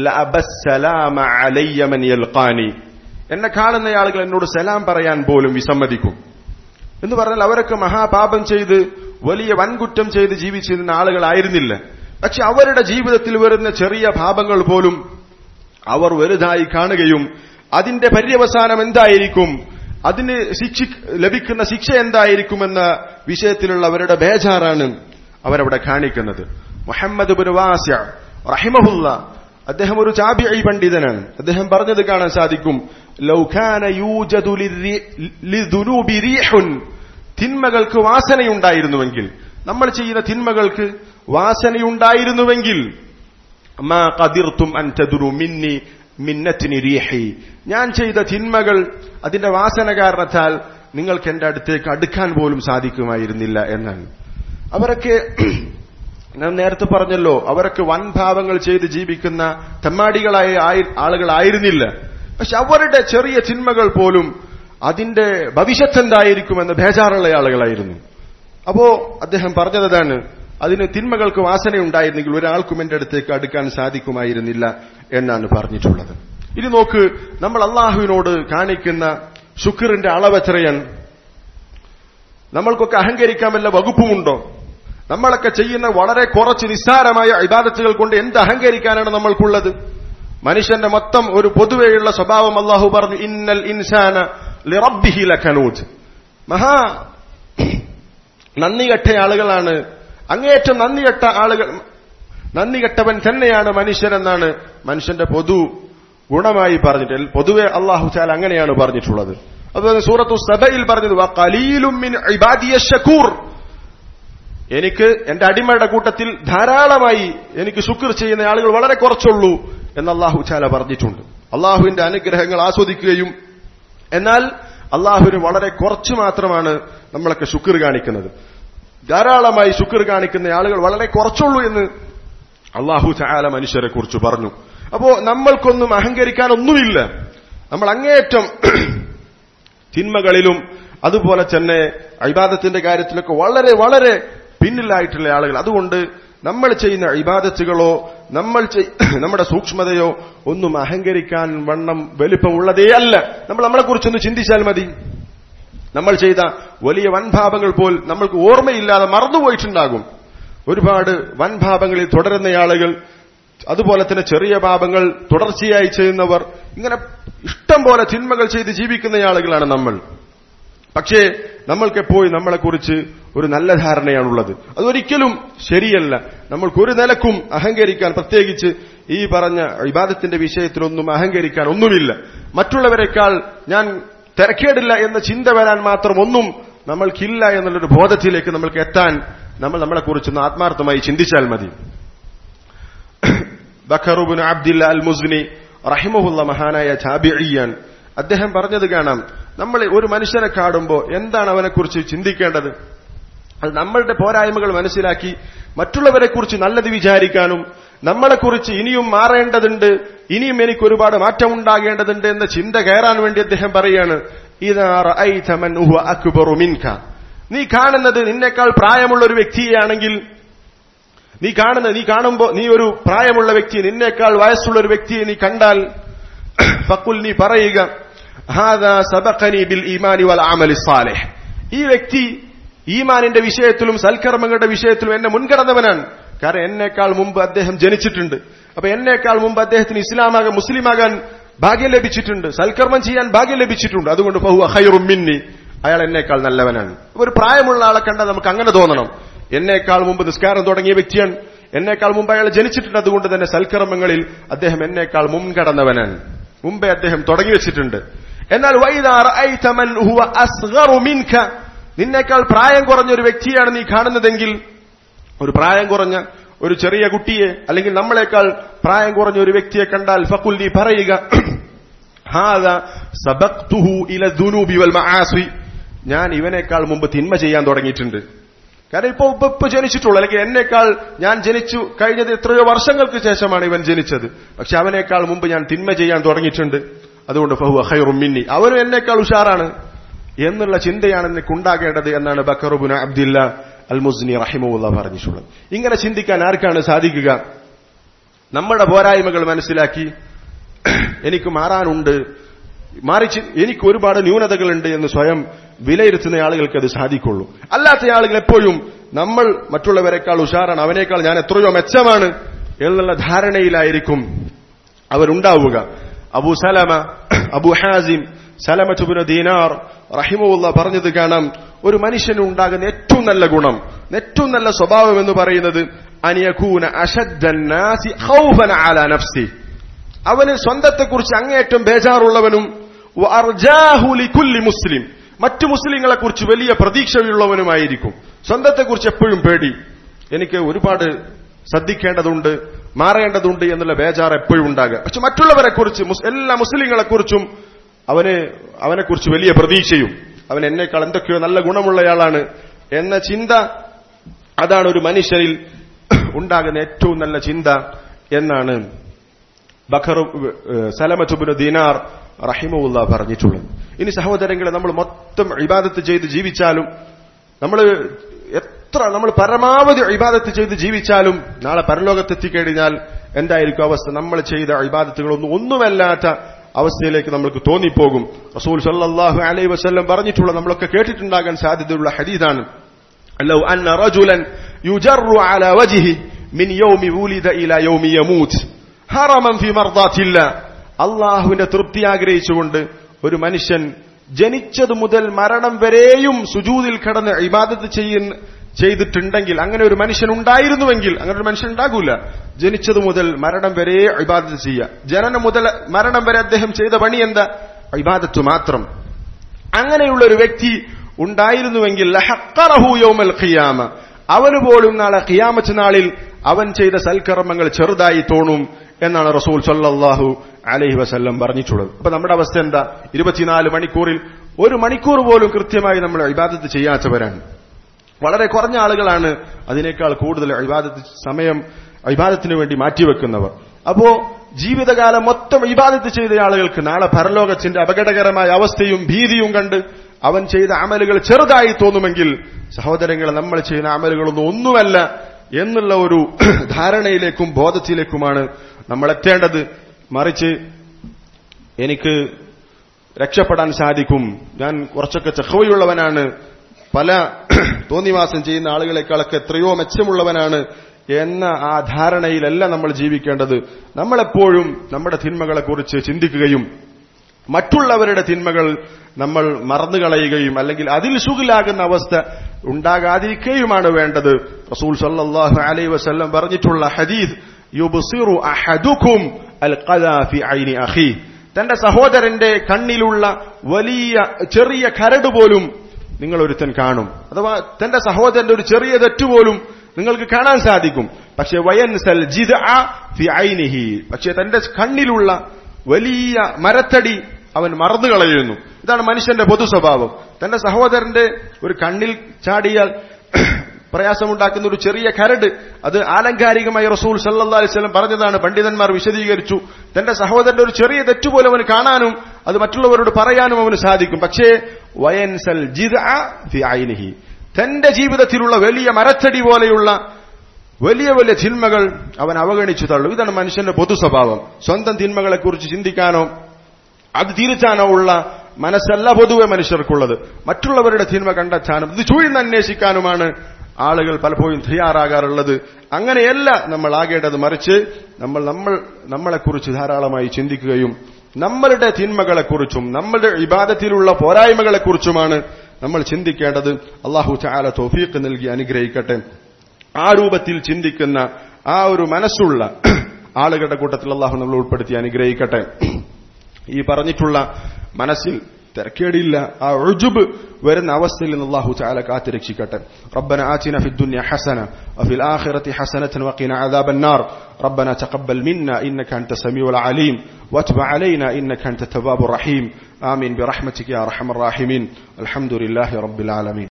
എന്നെ കാണുന്ന ആളുകൾ എന്നോട് സലാം പറയാൻ പോലും വിസമ്മതിക്കും എന്ന് പറഞ്ഞാൽ അവരൊക്കെ മഹാപാപം ചെയ്ത് വലിയ വൻകുറ്റം ചെയ്ത് ജീവിച്ചിരുന്ന ആളുകളായിരുന്നില്ല പക്ഷെ അവരുടെ ജീവിതത്തിൽ വരുന്ന ചെറിയ പാപങ്ങൾ പോലും അവർ വലുതായി കാണുകയും അതിന്റെ പര്യവസാനം എന്തായിരിക്കും അതിന് ശിക്ഷ ലഭിക്കുന്ന ശിക്ഷ എന്തായിരിക്കുമെന്ന വിഷയത്തിലുള്ള അവരുടെ ബേജാറാണ് അവരവിടെ കാണിക്കുന്നത് മുഹമ്മദ് ബിൻ വാസ്യ റഹിമഹുല്ല അദ്ദേഹം ഒരു ചാബിഐ പണ്ഡിതനാണ് അദ്ദേഹം പറഞ്ഞത് കാണാൻ സാധിക്കും ലൗഖാന യൂജദു ലിദുനൂബി റീഹുൻ തിന്മകൾക്ക് വാസനയുണ്ടായിരുന്നുവെങ്കിൽ നമ്മൾ ചെയ്യുന്ന തിന്മകൾക്ക് വാസനയുണ്ടായിരുന്നുവെങ്കിൽ മാ ഖദിർത്തും അൻ തദുരു മിന്നി മിന്നത്തിന് റീഹി ഞാൻ ചെയ്ത തിന്മകൾ അതിന്റെ വാസന കാരണത്താൽ നിങ്ങൾക്ക് എന്റെ അടുത്തേക്ക് അടുക്കാൻ പോലും സാധിക്കുമായിരുന്നില്ല എന്നാണ് അവരൊക്കെ ഞാൻ നേരത്തെ പറഞ്ഞല്ലോ അവരൊക്കെ വൻഭാവങ്ങൾ ചെയ്ത് ജീവിക്കുന്ന തെമ്മാടികളായ ആളുകളായിരുന്നില്ല പക്ഷെ അവരുടെ ചെറിയ തിന്മകൾ പോലും അതിന്റെ ഭവിഷ്യത്ത് എന്തായിരിക്കുമെന്ന് ബേജാറുള്ള ആളുകളായിരുന്നു അപ്പോ അദ്ദേഹം പറഞ്ഞതാണ് അതിന് തിന്മകൾക്ക് വാസനയുണ്ടായിരുന്നെങ്കിൽ ഒരാൾക്കും എന്റെ അടുത്തേക്ക് അടുക്കാൻ സാധിക്കുമായിരുന്നില്ല എന്നാണ് പറഞ്ഞിട്ടുള്ളത് ഇനി നോക്ക് നമ്മൾ അള്ളാഹുവിനോട് കാണിക്കുന്ന ശുക്റിന്റെ അളവെത്രയാണ് നമ്മൾക്കൊക്കെ അഹങ്കരിക്കാൻ വല്ല വകുപ്പുമുണ്ടോ നമ്മളൊക്കെ ചെയ്യുന്ന വളരെ കുറച്ച് നിസ്സാരമായ ഇബാദത്തുകൾ കൊണ്ട് എന്ത് അഹങ്കരിക്കാനാണ് നമ്മൾക്കുള്ളത് മനുഷ്യന്റെ മൊത്തം ഒരു പൊതുവെയുള്ള സ്വഭാവം അള്ളാഹു പറഞ്ഞു ഇന്നൽ ഇൻസാന ലിറബ്ബിഹി ലഖനൂജ് മഹാ നന്ദികെട്ട ആളുകളാണ് അങ്ങേയറ്റം നന്ദികെട്ട ആളുകൾ നന്ദികെട്ടവൻ തന്നെയാണ് മനുഷ്യനെന്നാണ് മനുഷ്യന്റെ പൊതു ഗുണമായി പറഞ്ഞിട്ട് പൊതുവെ അള്ളാഹു ചാൽ അങ്ങനെയാണ് പറഞ്ഞിട്ടുള്ളത് അതുപോലെ സൂറത്തു സബയിൽ പറഞ്ഞത് കലീലും മിൻ ഇബാദിയ ഷക്കൂർ എനിക്ക് എന്റെ അടിമയുടെ കൂട്ടത്തിൽ ധാരാളമായി എനിക്ക് ശുക്ർ ചെയ്യുന്ന ആളുകൾ വളരെ കുറച്ചുള്ളൂ എന്ന് അള്ളാഹു ചാല പറഞ്ഞിട്ടുണ്ട് അള്ളാഹുവിന്റെ അനുഗ്രഹങ്ങൾ ആസ്വദിക്കുകയും എന്നാൽ അള്ളാഹുവിന് വളരെ കുറച്ച് മാത്രമാണ് നമ്മളൊക്കെ ശുക്ർ കാണിക്കുന്നത് ധാരാളമായി ശുക്ർ കാണിക്കുന്ന ആളുകൾ വളരെ കുറച്ചുള്ളൂ എന്ന് അള്ളാഹു ചാല മനുഷ്യരെ കുറിച്ച് പറഞ്ഞു അപ്പോ നമ്മൾക്കൊന്നും അഹങ്കരിക്കാനൊന്നുമില്ല നമ്മൾ അങ്ങേയറ്റം തിന്മകളിലും അതുപോലെ തന്നെ ഇബാദത്തിന്റെ കാര്യത്തിലൊക്കെ വളരെ വളരെ പിന്നിലായിട്ടുള്ള ആളുകൾ അതുകൊണ്ട് നമ്മൾ ചെയ്യുന്ന ഇബാദത്തുകളോ നമ്മൾ നമ്മുടെ സൂക്ഷ്മതയോ ഒന്നും അഹങ്കരിക്കാൻ വണ്ണം വലിപ്പമുള്ളതേ അല്ല നമ്മൾ നമ്മളെക്കുറിച്ചൊന്ന് ചിന്തിച്ചാൽ മതി നമ്മൾ ചെയ്ത വലിയ വൻഭാവങ്ങൾ പോൽ നമ്മൾക്ക് ഓർമ്മയില്ലാതെ മറന്നുപോയിട്ടുണ്ടാകും ഒരുപാട് വൻഭാവങ്ങളിൽ തുടരുന്ന ആളുകൾ അതുപോലെ തന്നെ ചെറിയ പാപങ്ങൾ തുടർച്ചയായി ചെയ്യുന്നവർ ഇങ്ങനെ ഇഷ്ടം പോലെ തിന്മകൾ ചെയ്ത് ജീവിക്കുന്ന ആളുകളാണ് നമ്മൾ പക്ഷേ നമ്മൾക്കെപ്പോഴും നമ്മളെക്കുറിച്ച് ഒരു നല്ല ധാരണയാണുള്ളത് അതൊരിക്കലും ശരിയല്ല നമ്മൾക്ക് ഒരു നിലക്കും അഹങ്കരിക്കാൻ പ്രത്യേകിച്ച് ഈ പറഞ്ഞ ഇബാദത്തിന്റെ വിഷയത്തിലൊന്നും അഹങ്കരിക്കാൻ ഒന്നുമില്ല മറ്റുള്ളവരെക്കാൾ ഞാൻ തിരക്കേടില്ല എന്ന ചിന്ത വരാൻ മാത്രം ഒന്നും നമ്മൾക്കില്ല എന്നുള്ളൊരു ബോധത്തിലേക്ക് നമ്മൾക്ക് എത്താൻ നമ്മൾ നമ്മളെക്കുറിച്ചൊന്ന് ആത്മാർത്ഥമായി ചിന്തിച്ചാൽ മതി ബഖറുബുൻ അബ്ദില്ല അൽ മുസ്നി റഹിമഹുല്ല മഹാനായ ചാബിഅയ്യാൻ അദ്ദേഹം പറഞ്ഞത് കാണാം നമ്മൾ ഒരു മനുഷ്യനെ കാണുമ്പോൾ എന്താണ് അവനെക്കുറിച്ച് ചിന്തിക്കേണ്ടത് അത് നമ്മളുടെ പോരായ്മകൾ മനസ്സിലാക്കി മറ്റുള്ളവരെക്കുറിച്ച് നല്ലത് വിചാരിക്കാനും നമ്മളെക്കുറിച്ച് ഇനിയും മാറേണ്ടതുണ്ട് ഇനിയും എനിക്ക് ഒരുപാട് മാറ്റമുണ്ടാകേണ്ടതുണ്ട് എന്ന ചിന്ത കയറാൻ വേണ്ടി അദ്ദേഹം പറയാണ് മിൻക നീ കാണുന്നത് നിന്നേക്കാൾ പ്രായമുള്ള ഒരു വ്യക്തിയാണെങ്കിൽ നീ കാണുന്ന നീ കാണുമ്പോ നീ ഒരു പ്രായമുള്ള വ്യക്തി നിന്നേക്കാൾ വയസ്സുള്ള ഒരു വ്യക്തിയെ നീ കണ്ടാൽ ഫക്കുൽ നീ പറയുക ബിൽ ഈമാനി വൽ ആമലി സാലിഹ് ഈ വ്യക്തി ഈമാനിന്റെ വിഷയത്തിലും സൽക്കർമ്മങ്ങളുടെ വിഷയത്തിലും എന്നെ മുൻകടന്നവനാണ് കാരണം എന്നേക്കാൾ മുമ്പ് അദ്ദേഹം ജനിച്ചിട്ടുണ്ട് അപ്പൊ എന്നേക്കാൾ മുമ്പ് അദ്ദേഹത്തിന് ഇസ്ലാമാകാൻ മുസ്ലിമാകാൻ ഭാഗ്യം ലഭിച്ചിട്ടുണ്ട് സൽക്കർമ്മം ചെയ്യാൻ ഭാഗ്യം ലഭിച്ചിട്ടുണ്ട് അതുകൊണ്ട് ബഹു അഹൈറും മിന്നി അയാൾ എന്നേക്കാൾ നല്ലവനാണ് ഒരു പ്രായമുള്ള ആളെ കണ്ടാൽ നമുക്ക് അങ്ങനെ തോന്നണം എന്നേക്കാൾ മുമ്പ് നിസ്കാരം തുടങ്ങിയ വ്യക്തിയാണ് എന്നേക്കാൾ മുമ്പ് അയാൾ ജനിച്ചിട്ടുണ്ട് അതുകൊണ്ട് തന്നെ സൽക്കർമ്മങ്ങളിൽ അദ്ദേഹം എന്നേക്കാൾ മുൻകടന്നവനാണ് മുമ്പേ അദ്ദേഹം തുടങ്ങി വെച്ചിട്ടുണ്ട് എന്നാൽ നിന്നേക്കാൾ പ്രായം കുറഞ്ഞ ഒരു വ്യക്തിയാണ് നീ കാണുന്നതെങ്കിൽ ഒരു പ്രായം കുറഞ്ഞ ഒരു ചെറിയ കുട്ടിയെ അല്ലെങ്കിൽ നമ്മളെക്കാൾ പ്രായം കുറഞ്ഞ ഒരു വ്യക്തിയെ കണ്ടാൽ ഫക്കുൽ നീ പറയുക ഞാൻ ഇവനേക്കാൾ മുമ്പ് തിന്മ ചെയ്യാൻ തുടങ്ങിയിട്ടുണ്ട് കാരണം ഇപ്പൊ ഇപ്പൊ ഇപ്പൊ ജനിച്ചിട്ടുള്ളൂ അല്ലെങ്കിൽ എന്നേക്കാൾ ഞാൻ ജനിച്ചു കഴിഞ്ഞത് എത്രയോ വർഷങ്ങൾക്ക് ശേഷമാണ് ഇവൻ ജനിച്ചത് പക്ഷെ അവനേക്കാൾ മുമ്പ് ഞാൻ തിന്മ ചെയ്യാൻ തുടങ്ങിയിട്ടുണ്ട് അതുകൊണ്ട് ഫഹു അഹൈറും മിന്നി അവനും എന്നേക്കാൾ ഉഷാറാണ് എന്നുള്ള ചിന്തയാണ് എനിക്കുണ്ടാകേണ്ടത് എന്നാണ് ബക്കറുബുന അബ്ദില്ല അൽ മുസ്നി റഹിമുല്ല പറഞ്ഞിട്ടുള്ളത് ഇങ്ങനെ ചിന്തിക്കാൻ ആർക്കാണ് സാധിക്കുക നമ്മുടെ പോരായ്മകൾ മനസ്സിലാക്കി എനിക്ക് മാറാനുണ്ട് മാറി എനിക്ക് ഒരുപാട് ന്യൂനതകളുണ്ട് എന്ന് സ്വയം വിലയിരുത്തുന്ന ആളുകൾക്ക് അത് സാധിക്കുള്ളൂ അല്ലാത്ത ആളുകൾ എപ്പോഴും നമ്മൾ മറ്റുള്ളവരെക്കാൾ ഉഷാറാണ് അവനേക്കാൾ ഞാൻ എത്രയോ മെച്ചമാണ് എന്നുള്ള ധാരണയിലായിരിക്കും അവരുണ്ടാവുക അബു സലമ അബു ഹാസിം സലമറ്റുബുന ദീനാർ റഹിമുള്ള പറഞ്ഞത് കാണാം ഒരു മനുഷ്യന് ഉണ്ടാകുന്ന ഏറ്റവും നല്ല ഗുണം ഏറ്റവും നല്ല സ്വഭാവം എന്ന് പറയുന്നത് അനിയകൂന അഷദ്ദന്നാസി ഖൗഫന അലാ നഫ്സി അവന് സ്വന്തത്തെക്കുറിച്ച് അങ്ങേയറ്റം ബേജാറുള്ളവനും കുല്ലി മുസ്ലിം മറ്റു മുസ്ലിങ്ങളെ കുറിച്ച് വലിയ പ്രതീക്ഷയുള്ളവനുമായിരിക്കും സ്വന്തത്തെക്കുറിച്ച് എപ്പോഴും പേടി എനിക്ക് ഒരുപാട് ശ്രദ്ധിക്കേണ്ടതുണ്ട് മാറേണ്ടതുണ്ട് എന്നുള്ള ബേജാർ എപ്പോഴും ഉണ്ടാകുക പക്ഷെ മറ്റുള്ളവരെ കുറിച്ച് എല്ലാ മുസ്ലിങ്ങളെ കുറിച്ചും അവന് അവനെക്കുറിച്ച് വലിയ പ്രതീക്ഷയും അവൻ എന്നേക്കാൾ എന്തൊക്കെയോ നല്ല ഗുണമുള്ളയാളാണ് എന്ന ചിന്ത അതാണ് ഒരു മനുഷ്യനിൽ ഉണ്ടാകുന്ന ഏറ്റവും നല്ല ചിന്ത എന്നാണ് ബഖർ സലമത്തുബിന് ദീനാർ റഹിമുല്ല പറഞ്ഞിട്ടുള്ളത് ഇനി സഹോദരങ്ങളെ നമ്മൾ മൊത്തം ഇബാദത്ത് ചെയ്ത് ജീവിച്ചാലും നമ്മൾ എത്ര നമ്മൾ പരമാവധി ഇബാദത്ത് ചെയ്ത് ജീവിച്ചാലും നാളെ പരലോകത്തെത്തിക്കഴിഞ്ഞാൽ എന്തായിരിക്കും അവസ്ഥ നമ്മൾ ചെയ്ത ഇബാദത്തുകളൊന്നും ഒന്നുമല്ലാത്ത അവസ്ഥയിലേക്ക് നമ്മൾക്ക് തോന്നിപ്പോകും റസൂൽ സല്ലാഹു അലൈ വസ്ല്ലം പറഞ്ഞിട്ടുള്ള നമ്മളൊക്കെ കേട്ടിട്ടുണ്ടാകാൻ സാധ്യതയുള്ള ഹദീദാണ് لو أن رجلا يجر على وجهه من يوم ولد إلى يوم يموت ഹറമൻ ഫി മർദാത്തില്ല അള്ളാഹുവിന്റെ തൃപ്തി ആഗ്രഹിച്ചുകൊണ്ട് ഒരു മനുഷ്യൻ ജനിച്ചതു മുതൽ മരണം വരെയും സുജൂതിൽ കടന്ന് ഇബാദത്ത് ചെയ്യുന്ന ചെയ്തിട്ടുണ്ടെങ്കിൽ അങ്ങനെ ഒരു മനുഷ്യൻ ഉണ്ടായിരുന്നുവെങ്കിൽ അങ്ങനെ ഒരു മനുഷ്യൻ ഉണ്ടാകൂല ജനിച്ചതു മുതൽ മരണം വരെ ഇബാദത്ത് ചെയ്യുക ജനനം മുതൽ മരണം വരെ അദ്ദേഹം ചെയ്ത പണി എന്താ ഇബാദത്ത് മാത്രം അങ്ങനെയുള്ള ഒരു വ്യക്തി ഉണ്ടായിരുന്നുവെങ്കിൽ ഖിയാമ അവന് പോലും നാളെ ഖിയാമത്ത് നാളിൽ അവൻ ചെയ്ത സൽക്കർമ്മങ്ങൾ ചെറുതായി തോന്നും എന്നാണ് റസൂൽ സല്ലാഹു അലഹി വസല്ലം പറഞ്ഞിട്ടുള്ളത് അപ്പൊ നമ്മുടെ അവസ്ഥ എന്താ ഇരുപത്തിനാല് മണിക്കൂറിൽ ഒരു മണിക്കൂർ പോലും കൃത്യമായി നമ്മൾ ഇബാദത്ത് ചെയ്യാത്തവരാണ് വളരെ കുറഞ്ഞ ആളുകളാണ് അതിനേക്കാൾ കൂടുതൽ ഇബാദത്ത് സമയം ഇബാദത്തിന് വേണ്ടി മാറ്റിവെക്കുന്നവർ അപ്പോ ജീവിതകാലം മൊത്തം ഇബാദത്ത് ചെയ്ത ആളുകൾക്ക് നാളെ പരലോകത്തിന്റെ അപകടകരമായ അവസ്ഥയും ഭീതിയും കണ്ട് അവൻ ചെയ്ത അമലുകൾ ചെറുതായി തോന്നുമെങ്കിൽ സഹോദരങ്ങളെ നമ്മൾ ചെയ്യുന്ന അമലുകളൊന്നും ഒന്നുമല്ല എന്നുള്ള ഒരു ധാരണയിലേക്കും ബോധത്തിലേക്കുമാണ് നമ്മൾ എത്തേണ്ടത് മറിച്ച് എനിക്ക് രക്ഷപ്പെടാൻ സാധിക്കും ഞാൻ കുറച്ചൊക്കെ ചഹവയുള്ളവനാണ് പല തോന്നിവാസം ചെയ്യുന്ന ആളുകളെക്കാളൊക്കെ എത്രയോ മെച്ചമുള്ളവനാണ് എന്ന ആ ധാരണയിലല്ല നമ്മൾ ജീവിക്കേണ്ടത് നമ്മളെപ്പോഴും നമ്മുടെ തിന്മകളെക്കുറിച്ച് ചിന്തിക്കുകയും മറ്റുള്ളവരുടെ തിന്മകൾ നമ്മൾ മറന്നുകളയുകയും അല്ലെങ്കിൽ അതിൽ സുഖിലാകുന്ന അവസ്ഥ ഉണ്ടാകാതിരിക്കുകയുമാണ് വേണ്ടത് റസൂൽ സല്ലല്ലാഹു അലൈഹി വസല്ലം പറഞ്ഞിട്ടുള്ള ഹദീസ് യുബ്സിറു അഹദുക്കും അൽ ഖദാ ഫി ഐനി അഖി തന്റെ സഹോദരന്റെ കണ്ണിലുള്ള വലിയ ചെറിയ കരട് പോലും നിങ്ങൾ ഒരുത്തൻ കാണും അഥവാ തന്റെ സഹോദരന്റെ ഒരു ചെറിയ തെറ്റുപോലും നിങ്ങൾക്ക് കാണാൻ സാധിക്കും പക്ഷെ വയൻസൽ ജിദ് ഫി ഐനിഹി പക്ഷെ തന്റെ കണ്ണിലുള്ള വലിയ മരത്തടി അവൻ മറന്നു കളയുന്നു ഇതാണ് മനുഷ്യന്റെ പൊതു സ്വഭാവം തന്റെ സഹോദരന്റെ ഒരു കണ്ണിൽ ചാടിയാൽ പ്രയാസമുണ്ടാക്കുന്ന ഒരു ചെറിയ കരട് അത് ആലങ്കാരികമായി റസൂൽ സല്ലാ അലിസ്ലം പറഞ്ഞതാണ് പണ്ഡിതന്മാർ വിശദീകരിച്ചു തന്റെ സഹോദരന്റെ ഒരു ചെറിയ തെറ്റുപോലെ അവന് കാണാനും അത് മറ്റുള്ളവരോട് പറയാനും അവന് സാധിക്കും പക്ഷേ വയൻസൽ ജിദ്ഹി തന്റെ ജീവിതത്തിലുള്ള വലിയ മരത്തടി പോലെയുള്ള വലിയ വലിയ തിന്മകൾ അവൻ അവഗണിച്ചു തള്ളും ഇതാണ് മനുഷ്യന്റെ പൊതു സ്വഭാവം സ്വന്തം തിന്മകളെക്കുറിച്ച് ചിന്തിക്കാനോ അത് തിരിച്ചാനോ ഉള്ള മനസ്സല്ല പൊതുവെ മനുഷ്യർക്കുള്ളത് മറ്റുള്ളവരുടെ തിന്മ കണ്ടെത്താനും ഇത് ചൂഴ്ന്ന് അന്വേഷിക്കാനുമാണ് ആളുകൾ പലപ്പോഴും തയ്യാറാകാറുള്ളത് അങ്ങനെയല്ല നമ്മൾ ആകേണ്ടത് മറിച്ച് നമ്മൾ നമ്മൾ നമ്മളെക്കുറിച്ച് ധാരാളമായി ചിന്തിക്കുകയും നമ്മളുടെ തിന്മകളെക്കുറിച്ചും നമ്മളുടെ ഇബാദത്തിലുള്ള പോരായ്മകളെക്കുറിച്ചുമാണ് നമ്മൾ ചിന്തിക്കേണ്ടത് അള്ളാഹു ചാല തോഫീക്ക് നൽകി അനുഗ്രഹിക്കട്ടെ ആ രൂപത്തിൽ ചിന്തിക്കുന്ന ആ ഒരു മനസ്സുള്ള ആളുകളുടെ കൂട്ടത്തിൽ അള്ളാഹു നമ്മൾ ഉൾപ്പെടുത്തി അനുഗ്രഹിക്കട്ടെ ഈ പറഞ്ഞിട്ടുള്ള മനസ്സിൽ തിരക്കേടില്ല ആ ഒഴുബ് വരുന്ന അവസ്ഥയിൽ നിന്ന് അള്ളാഹു ചാല കാത്തുരക്ഷിക്കട്ടെ ربنا آتنا في الدنيا حسنة وفي الآخرة حسنة وقنا عذاب النار ربنا تقبل منا إنك أنت السميع العليم واتب علينا إنك أنت التواب الرحيم آمين برحمتك يا أرحم الراحمين الحمد لله رب العالمين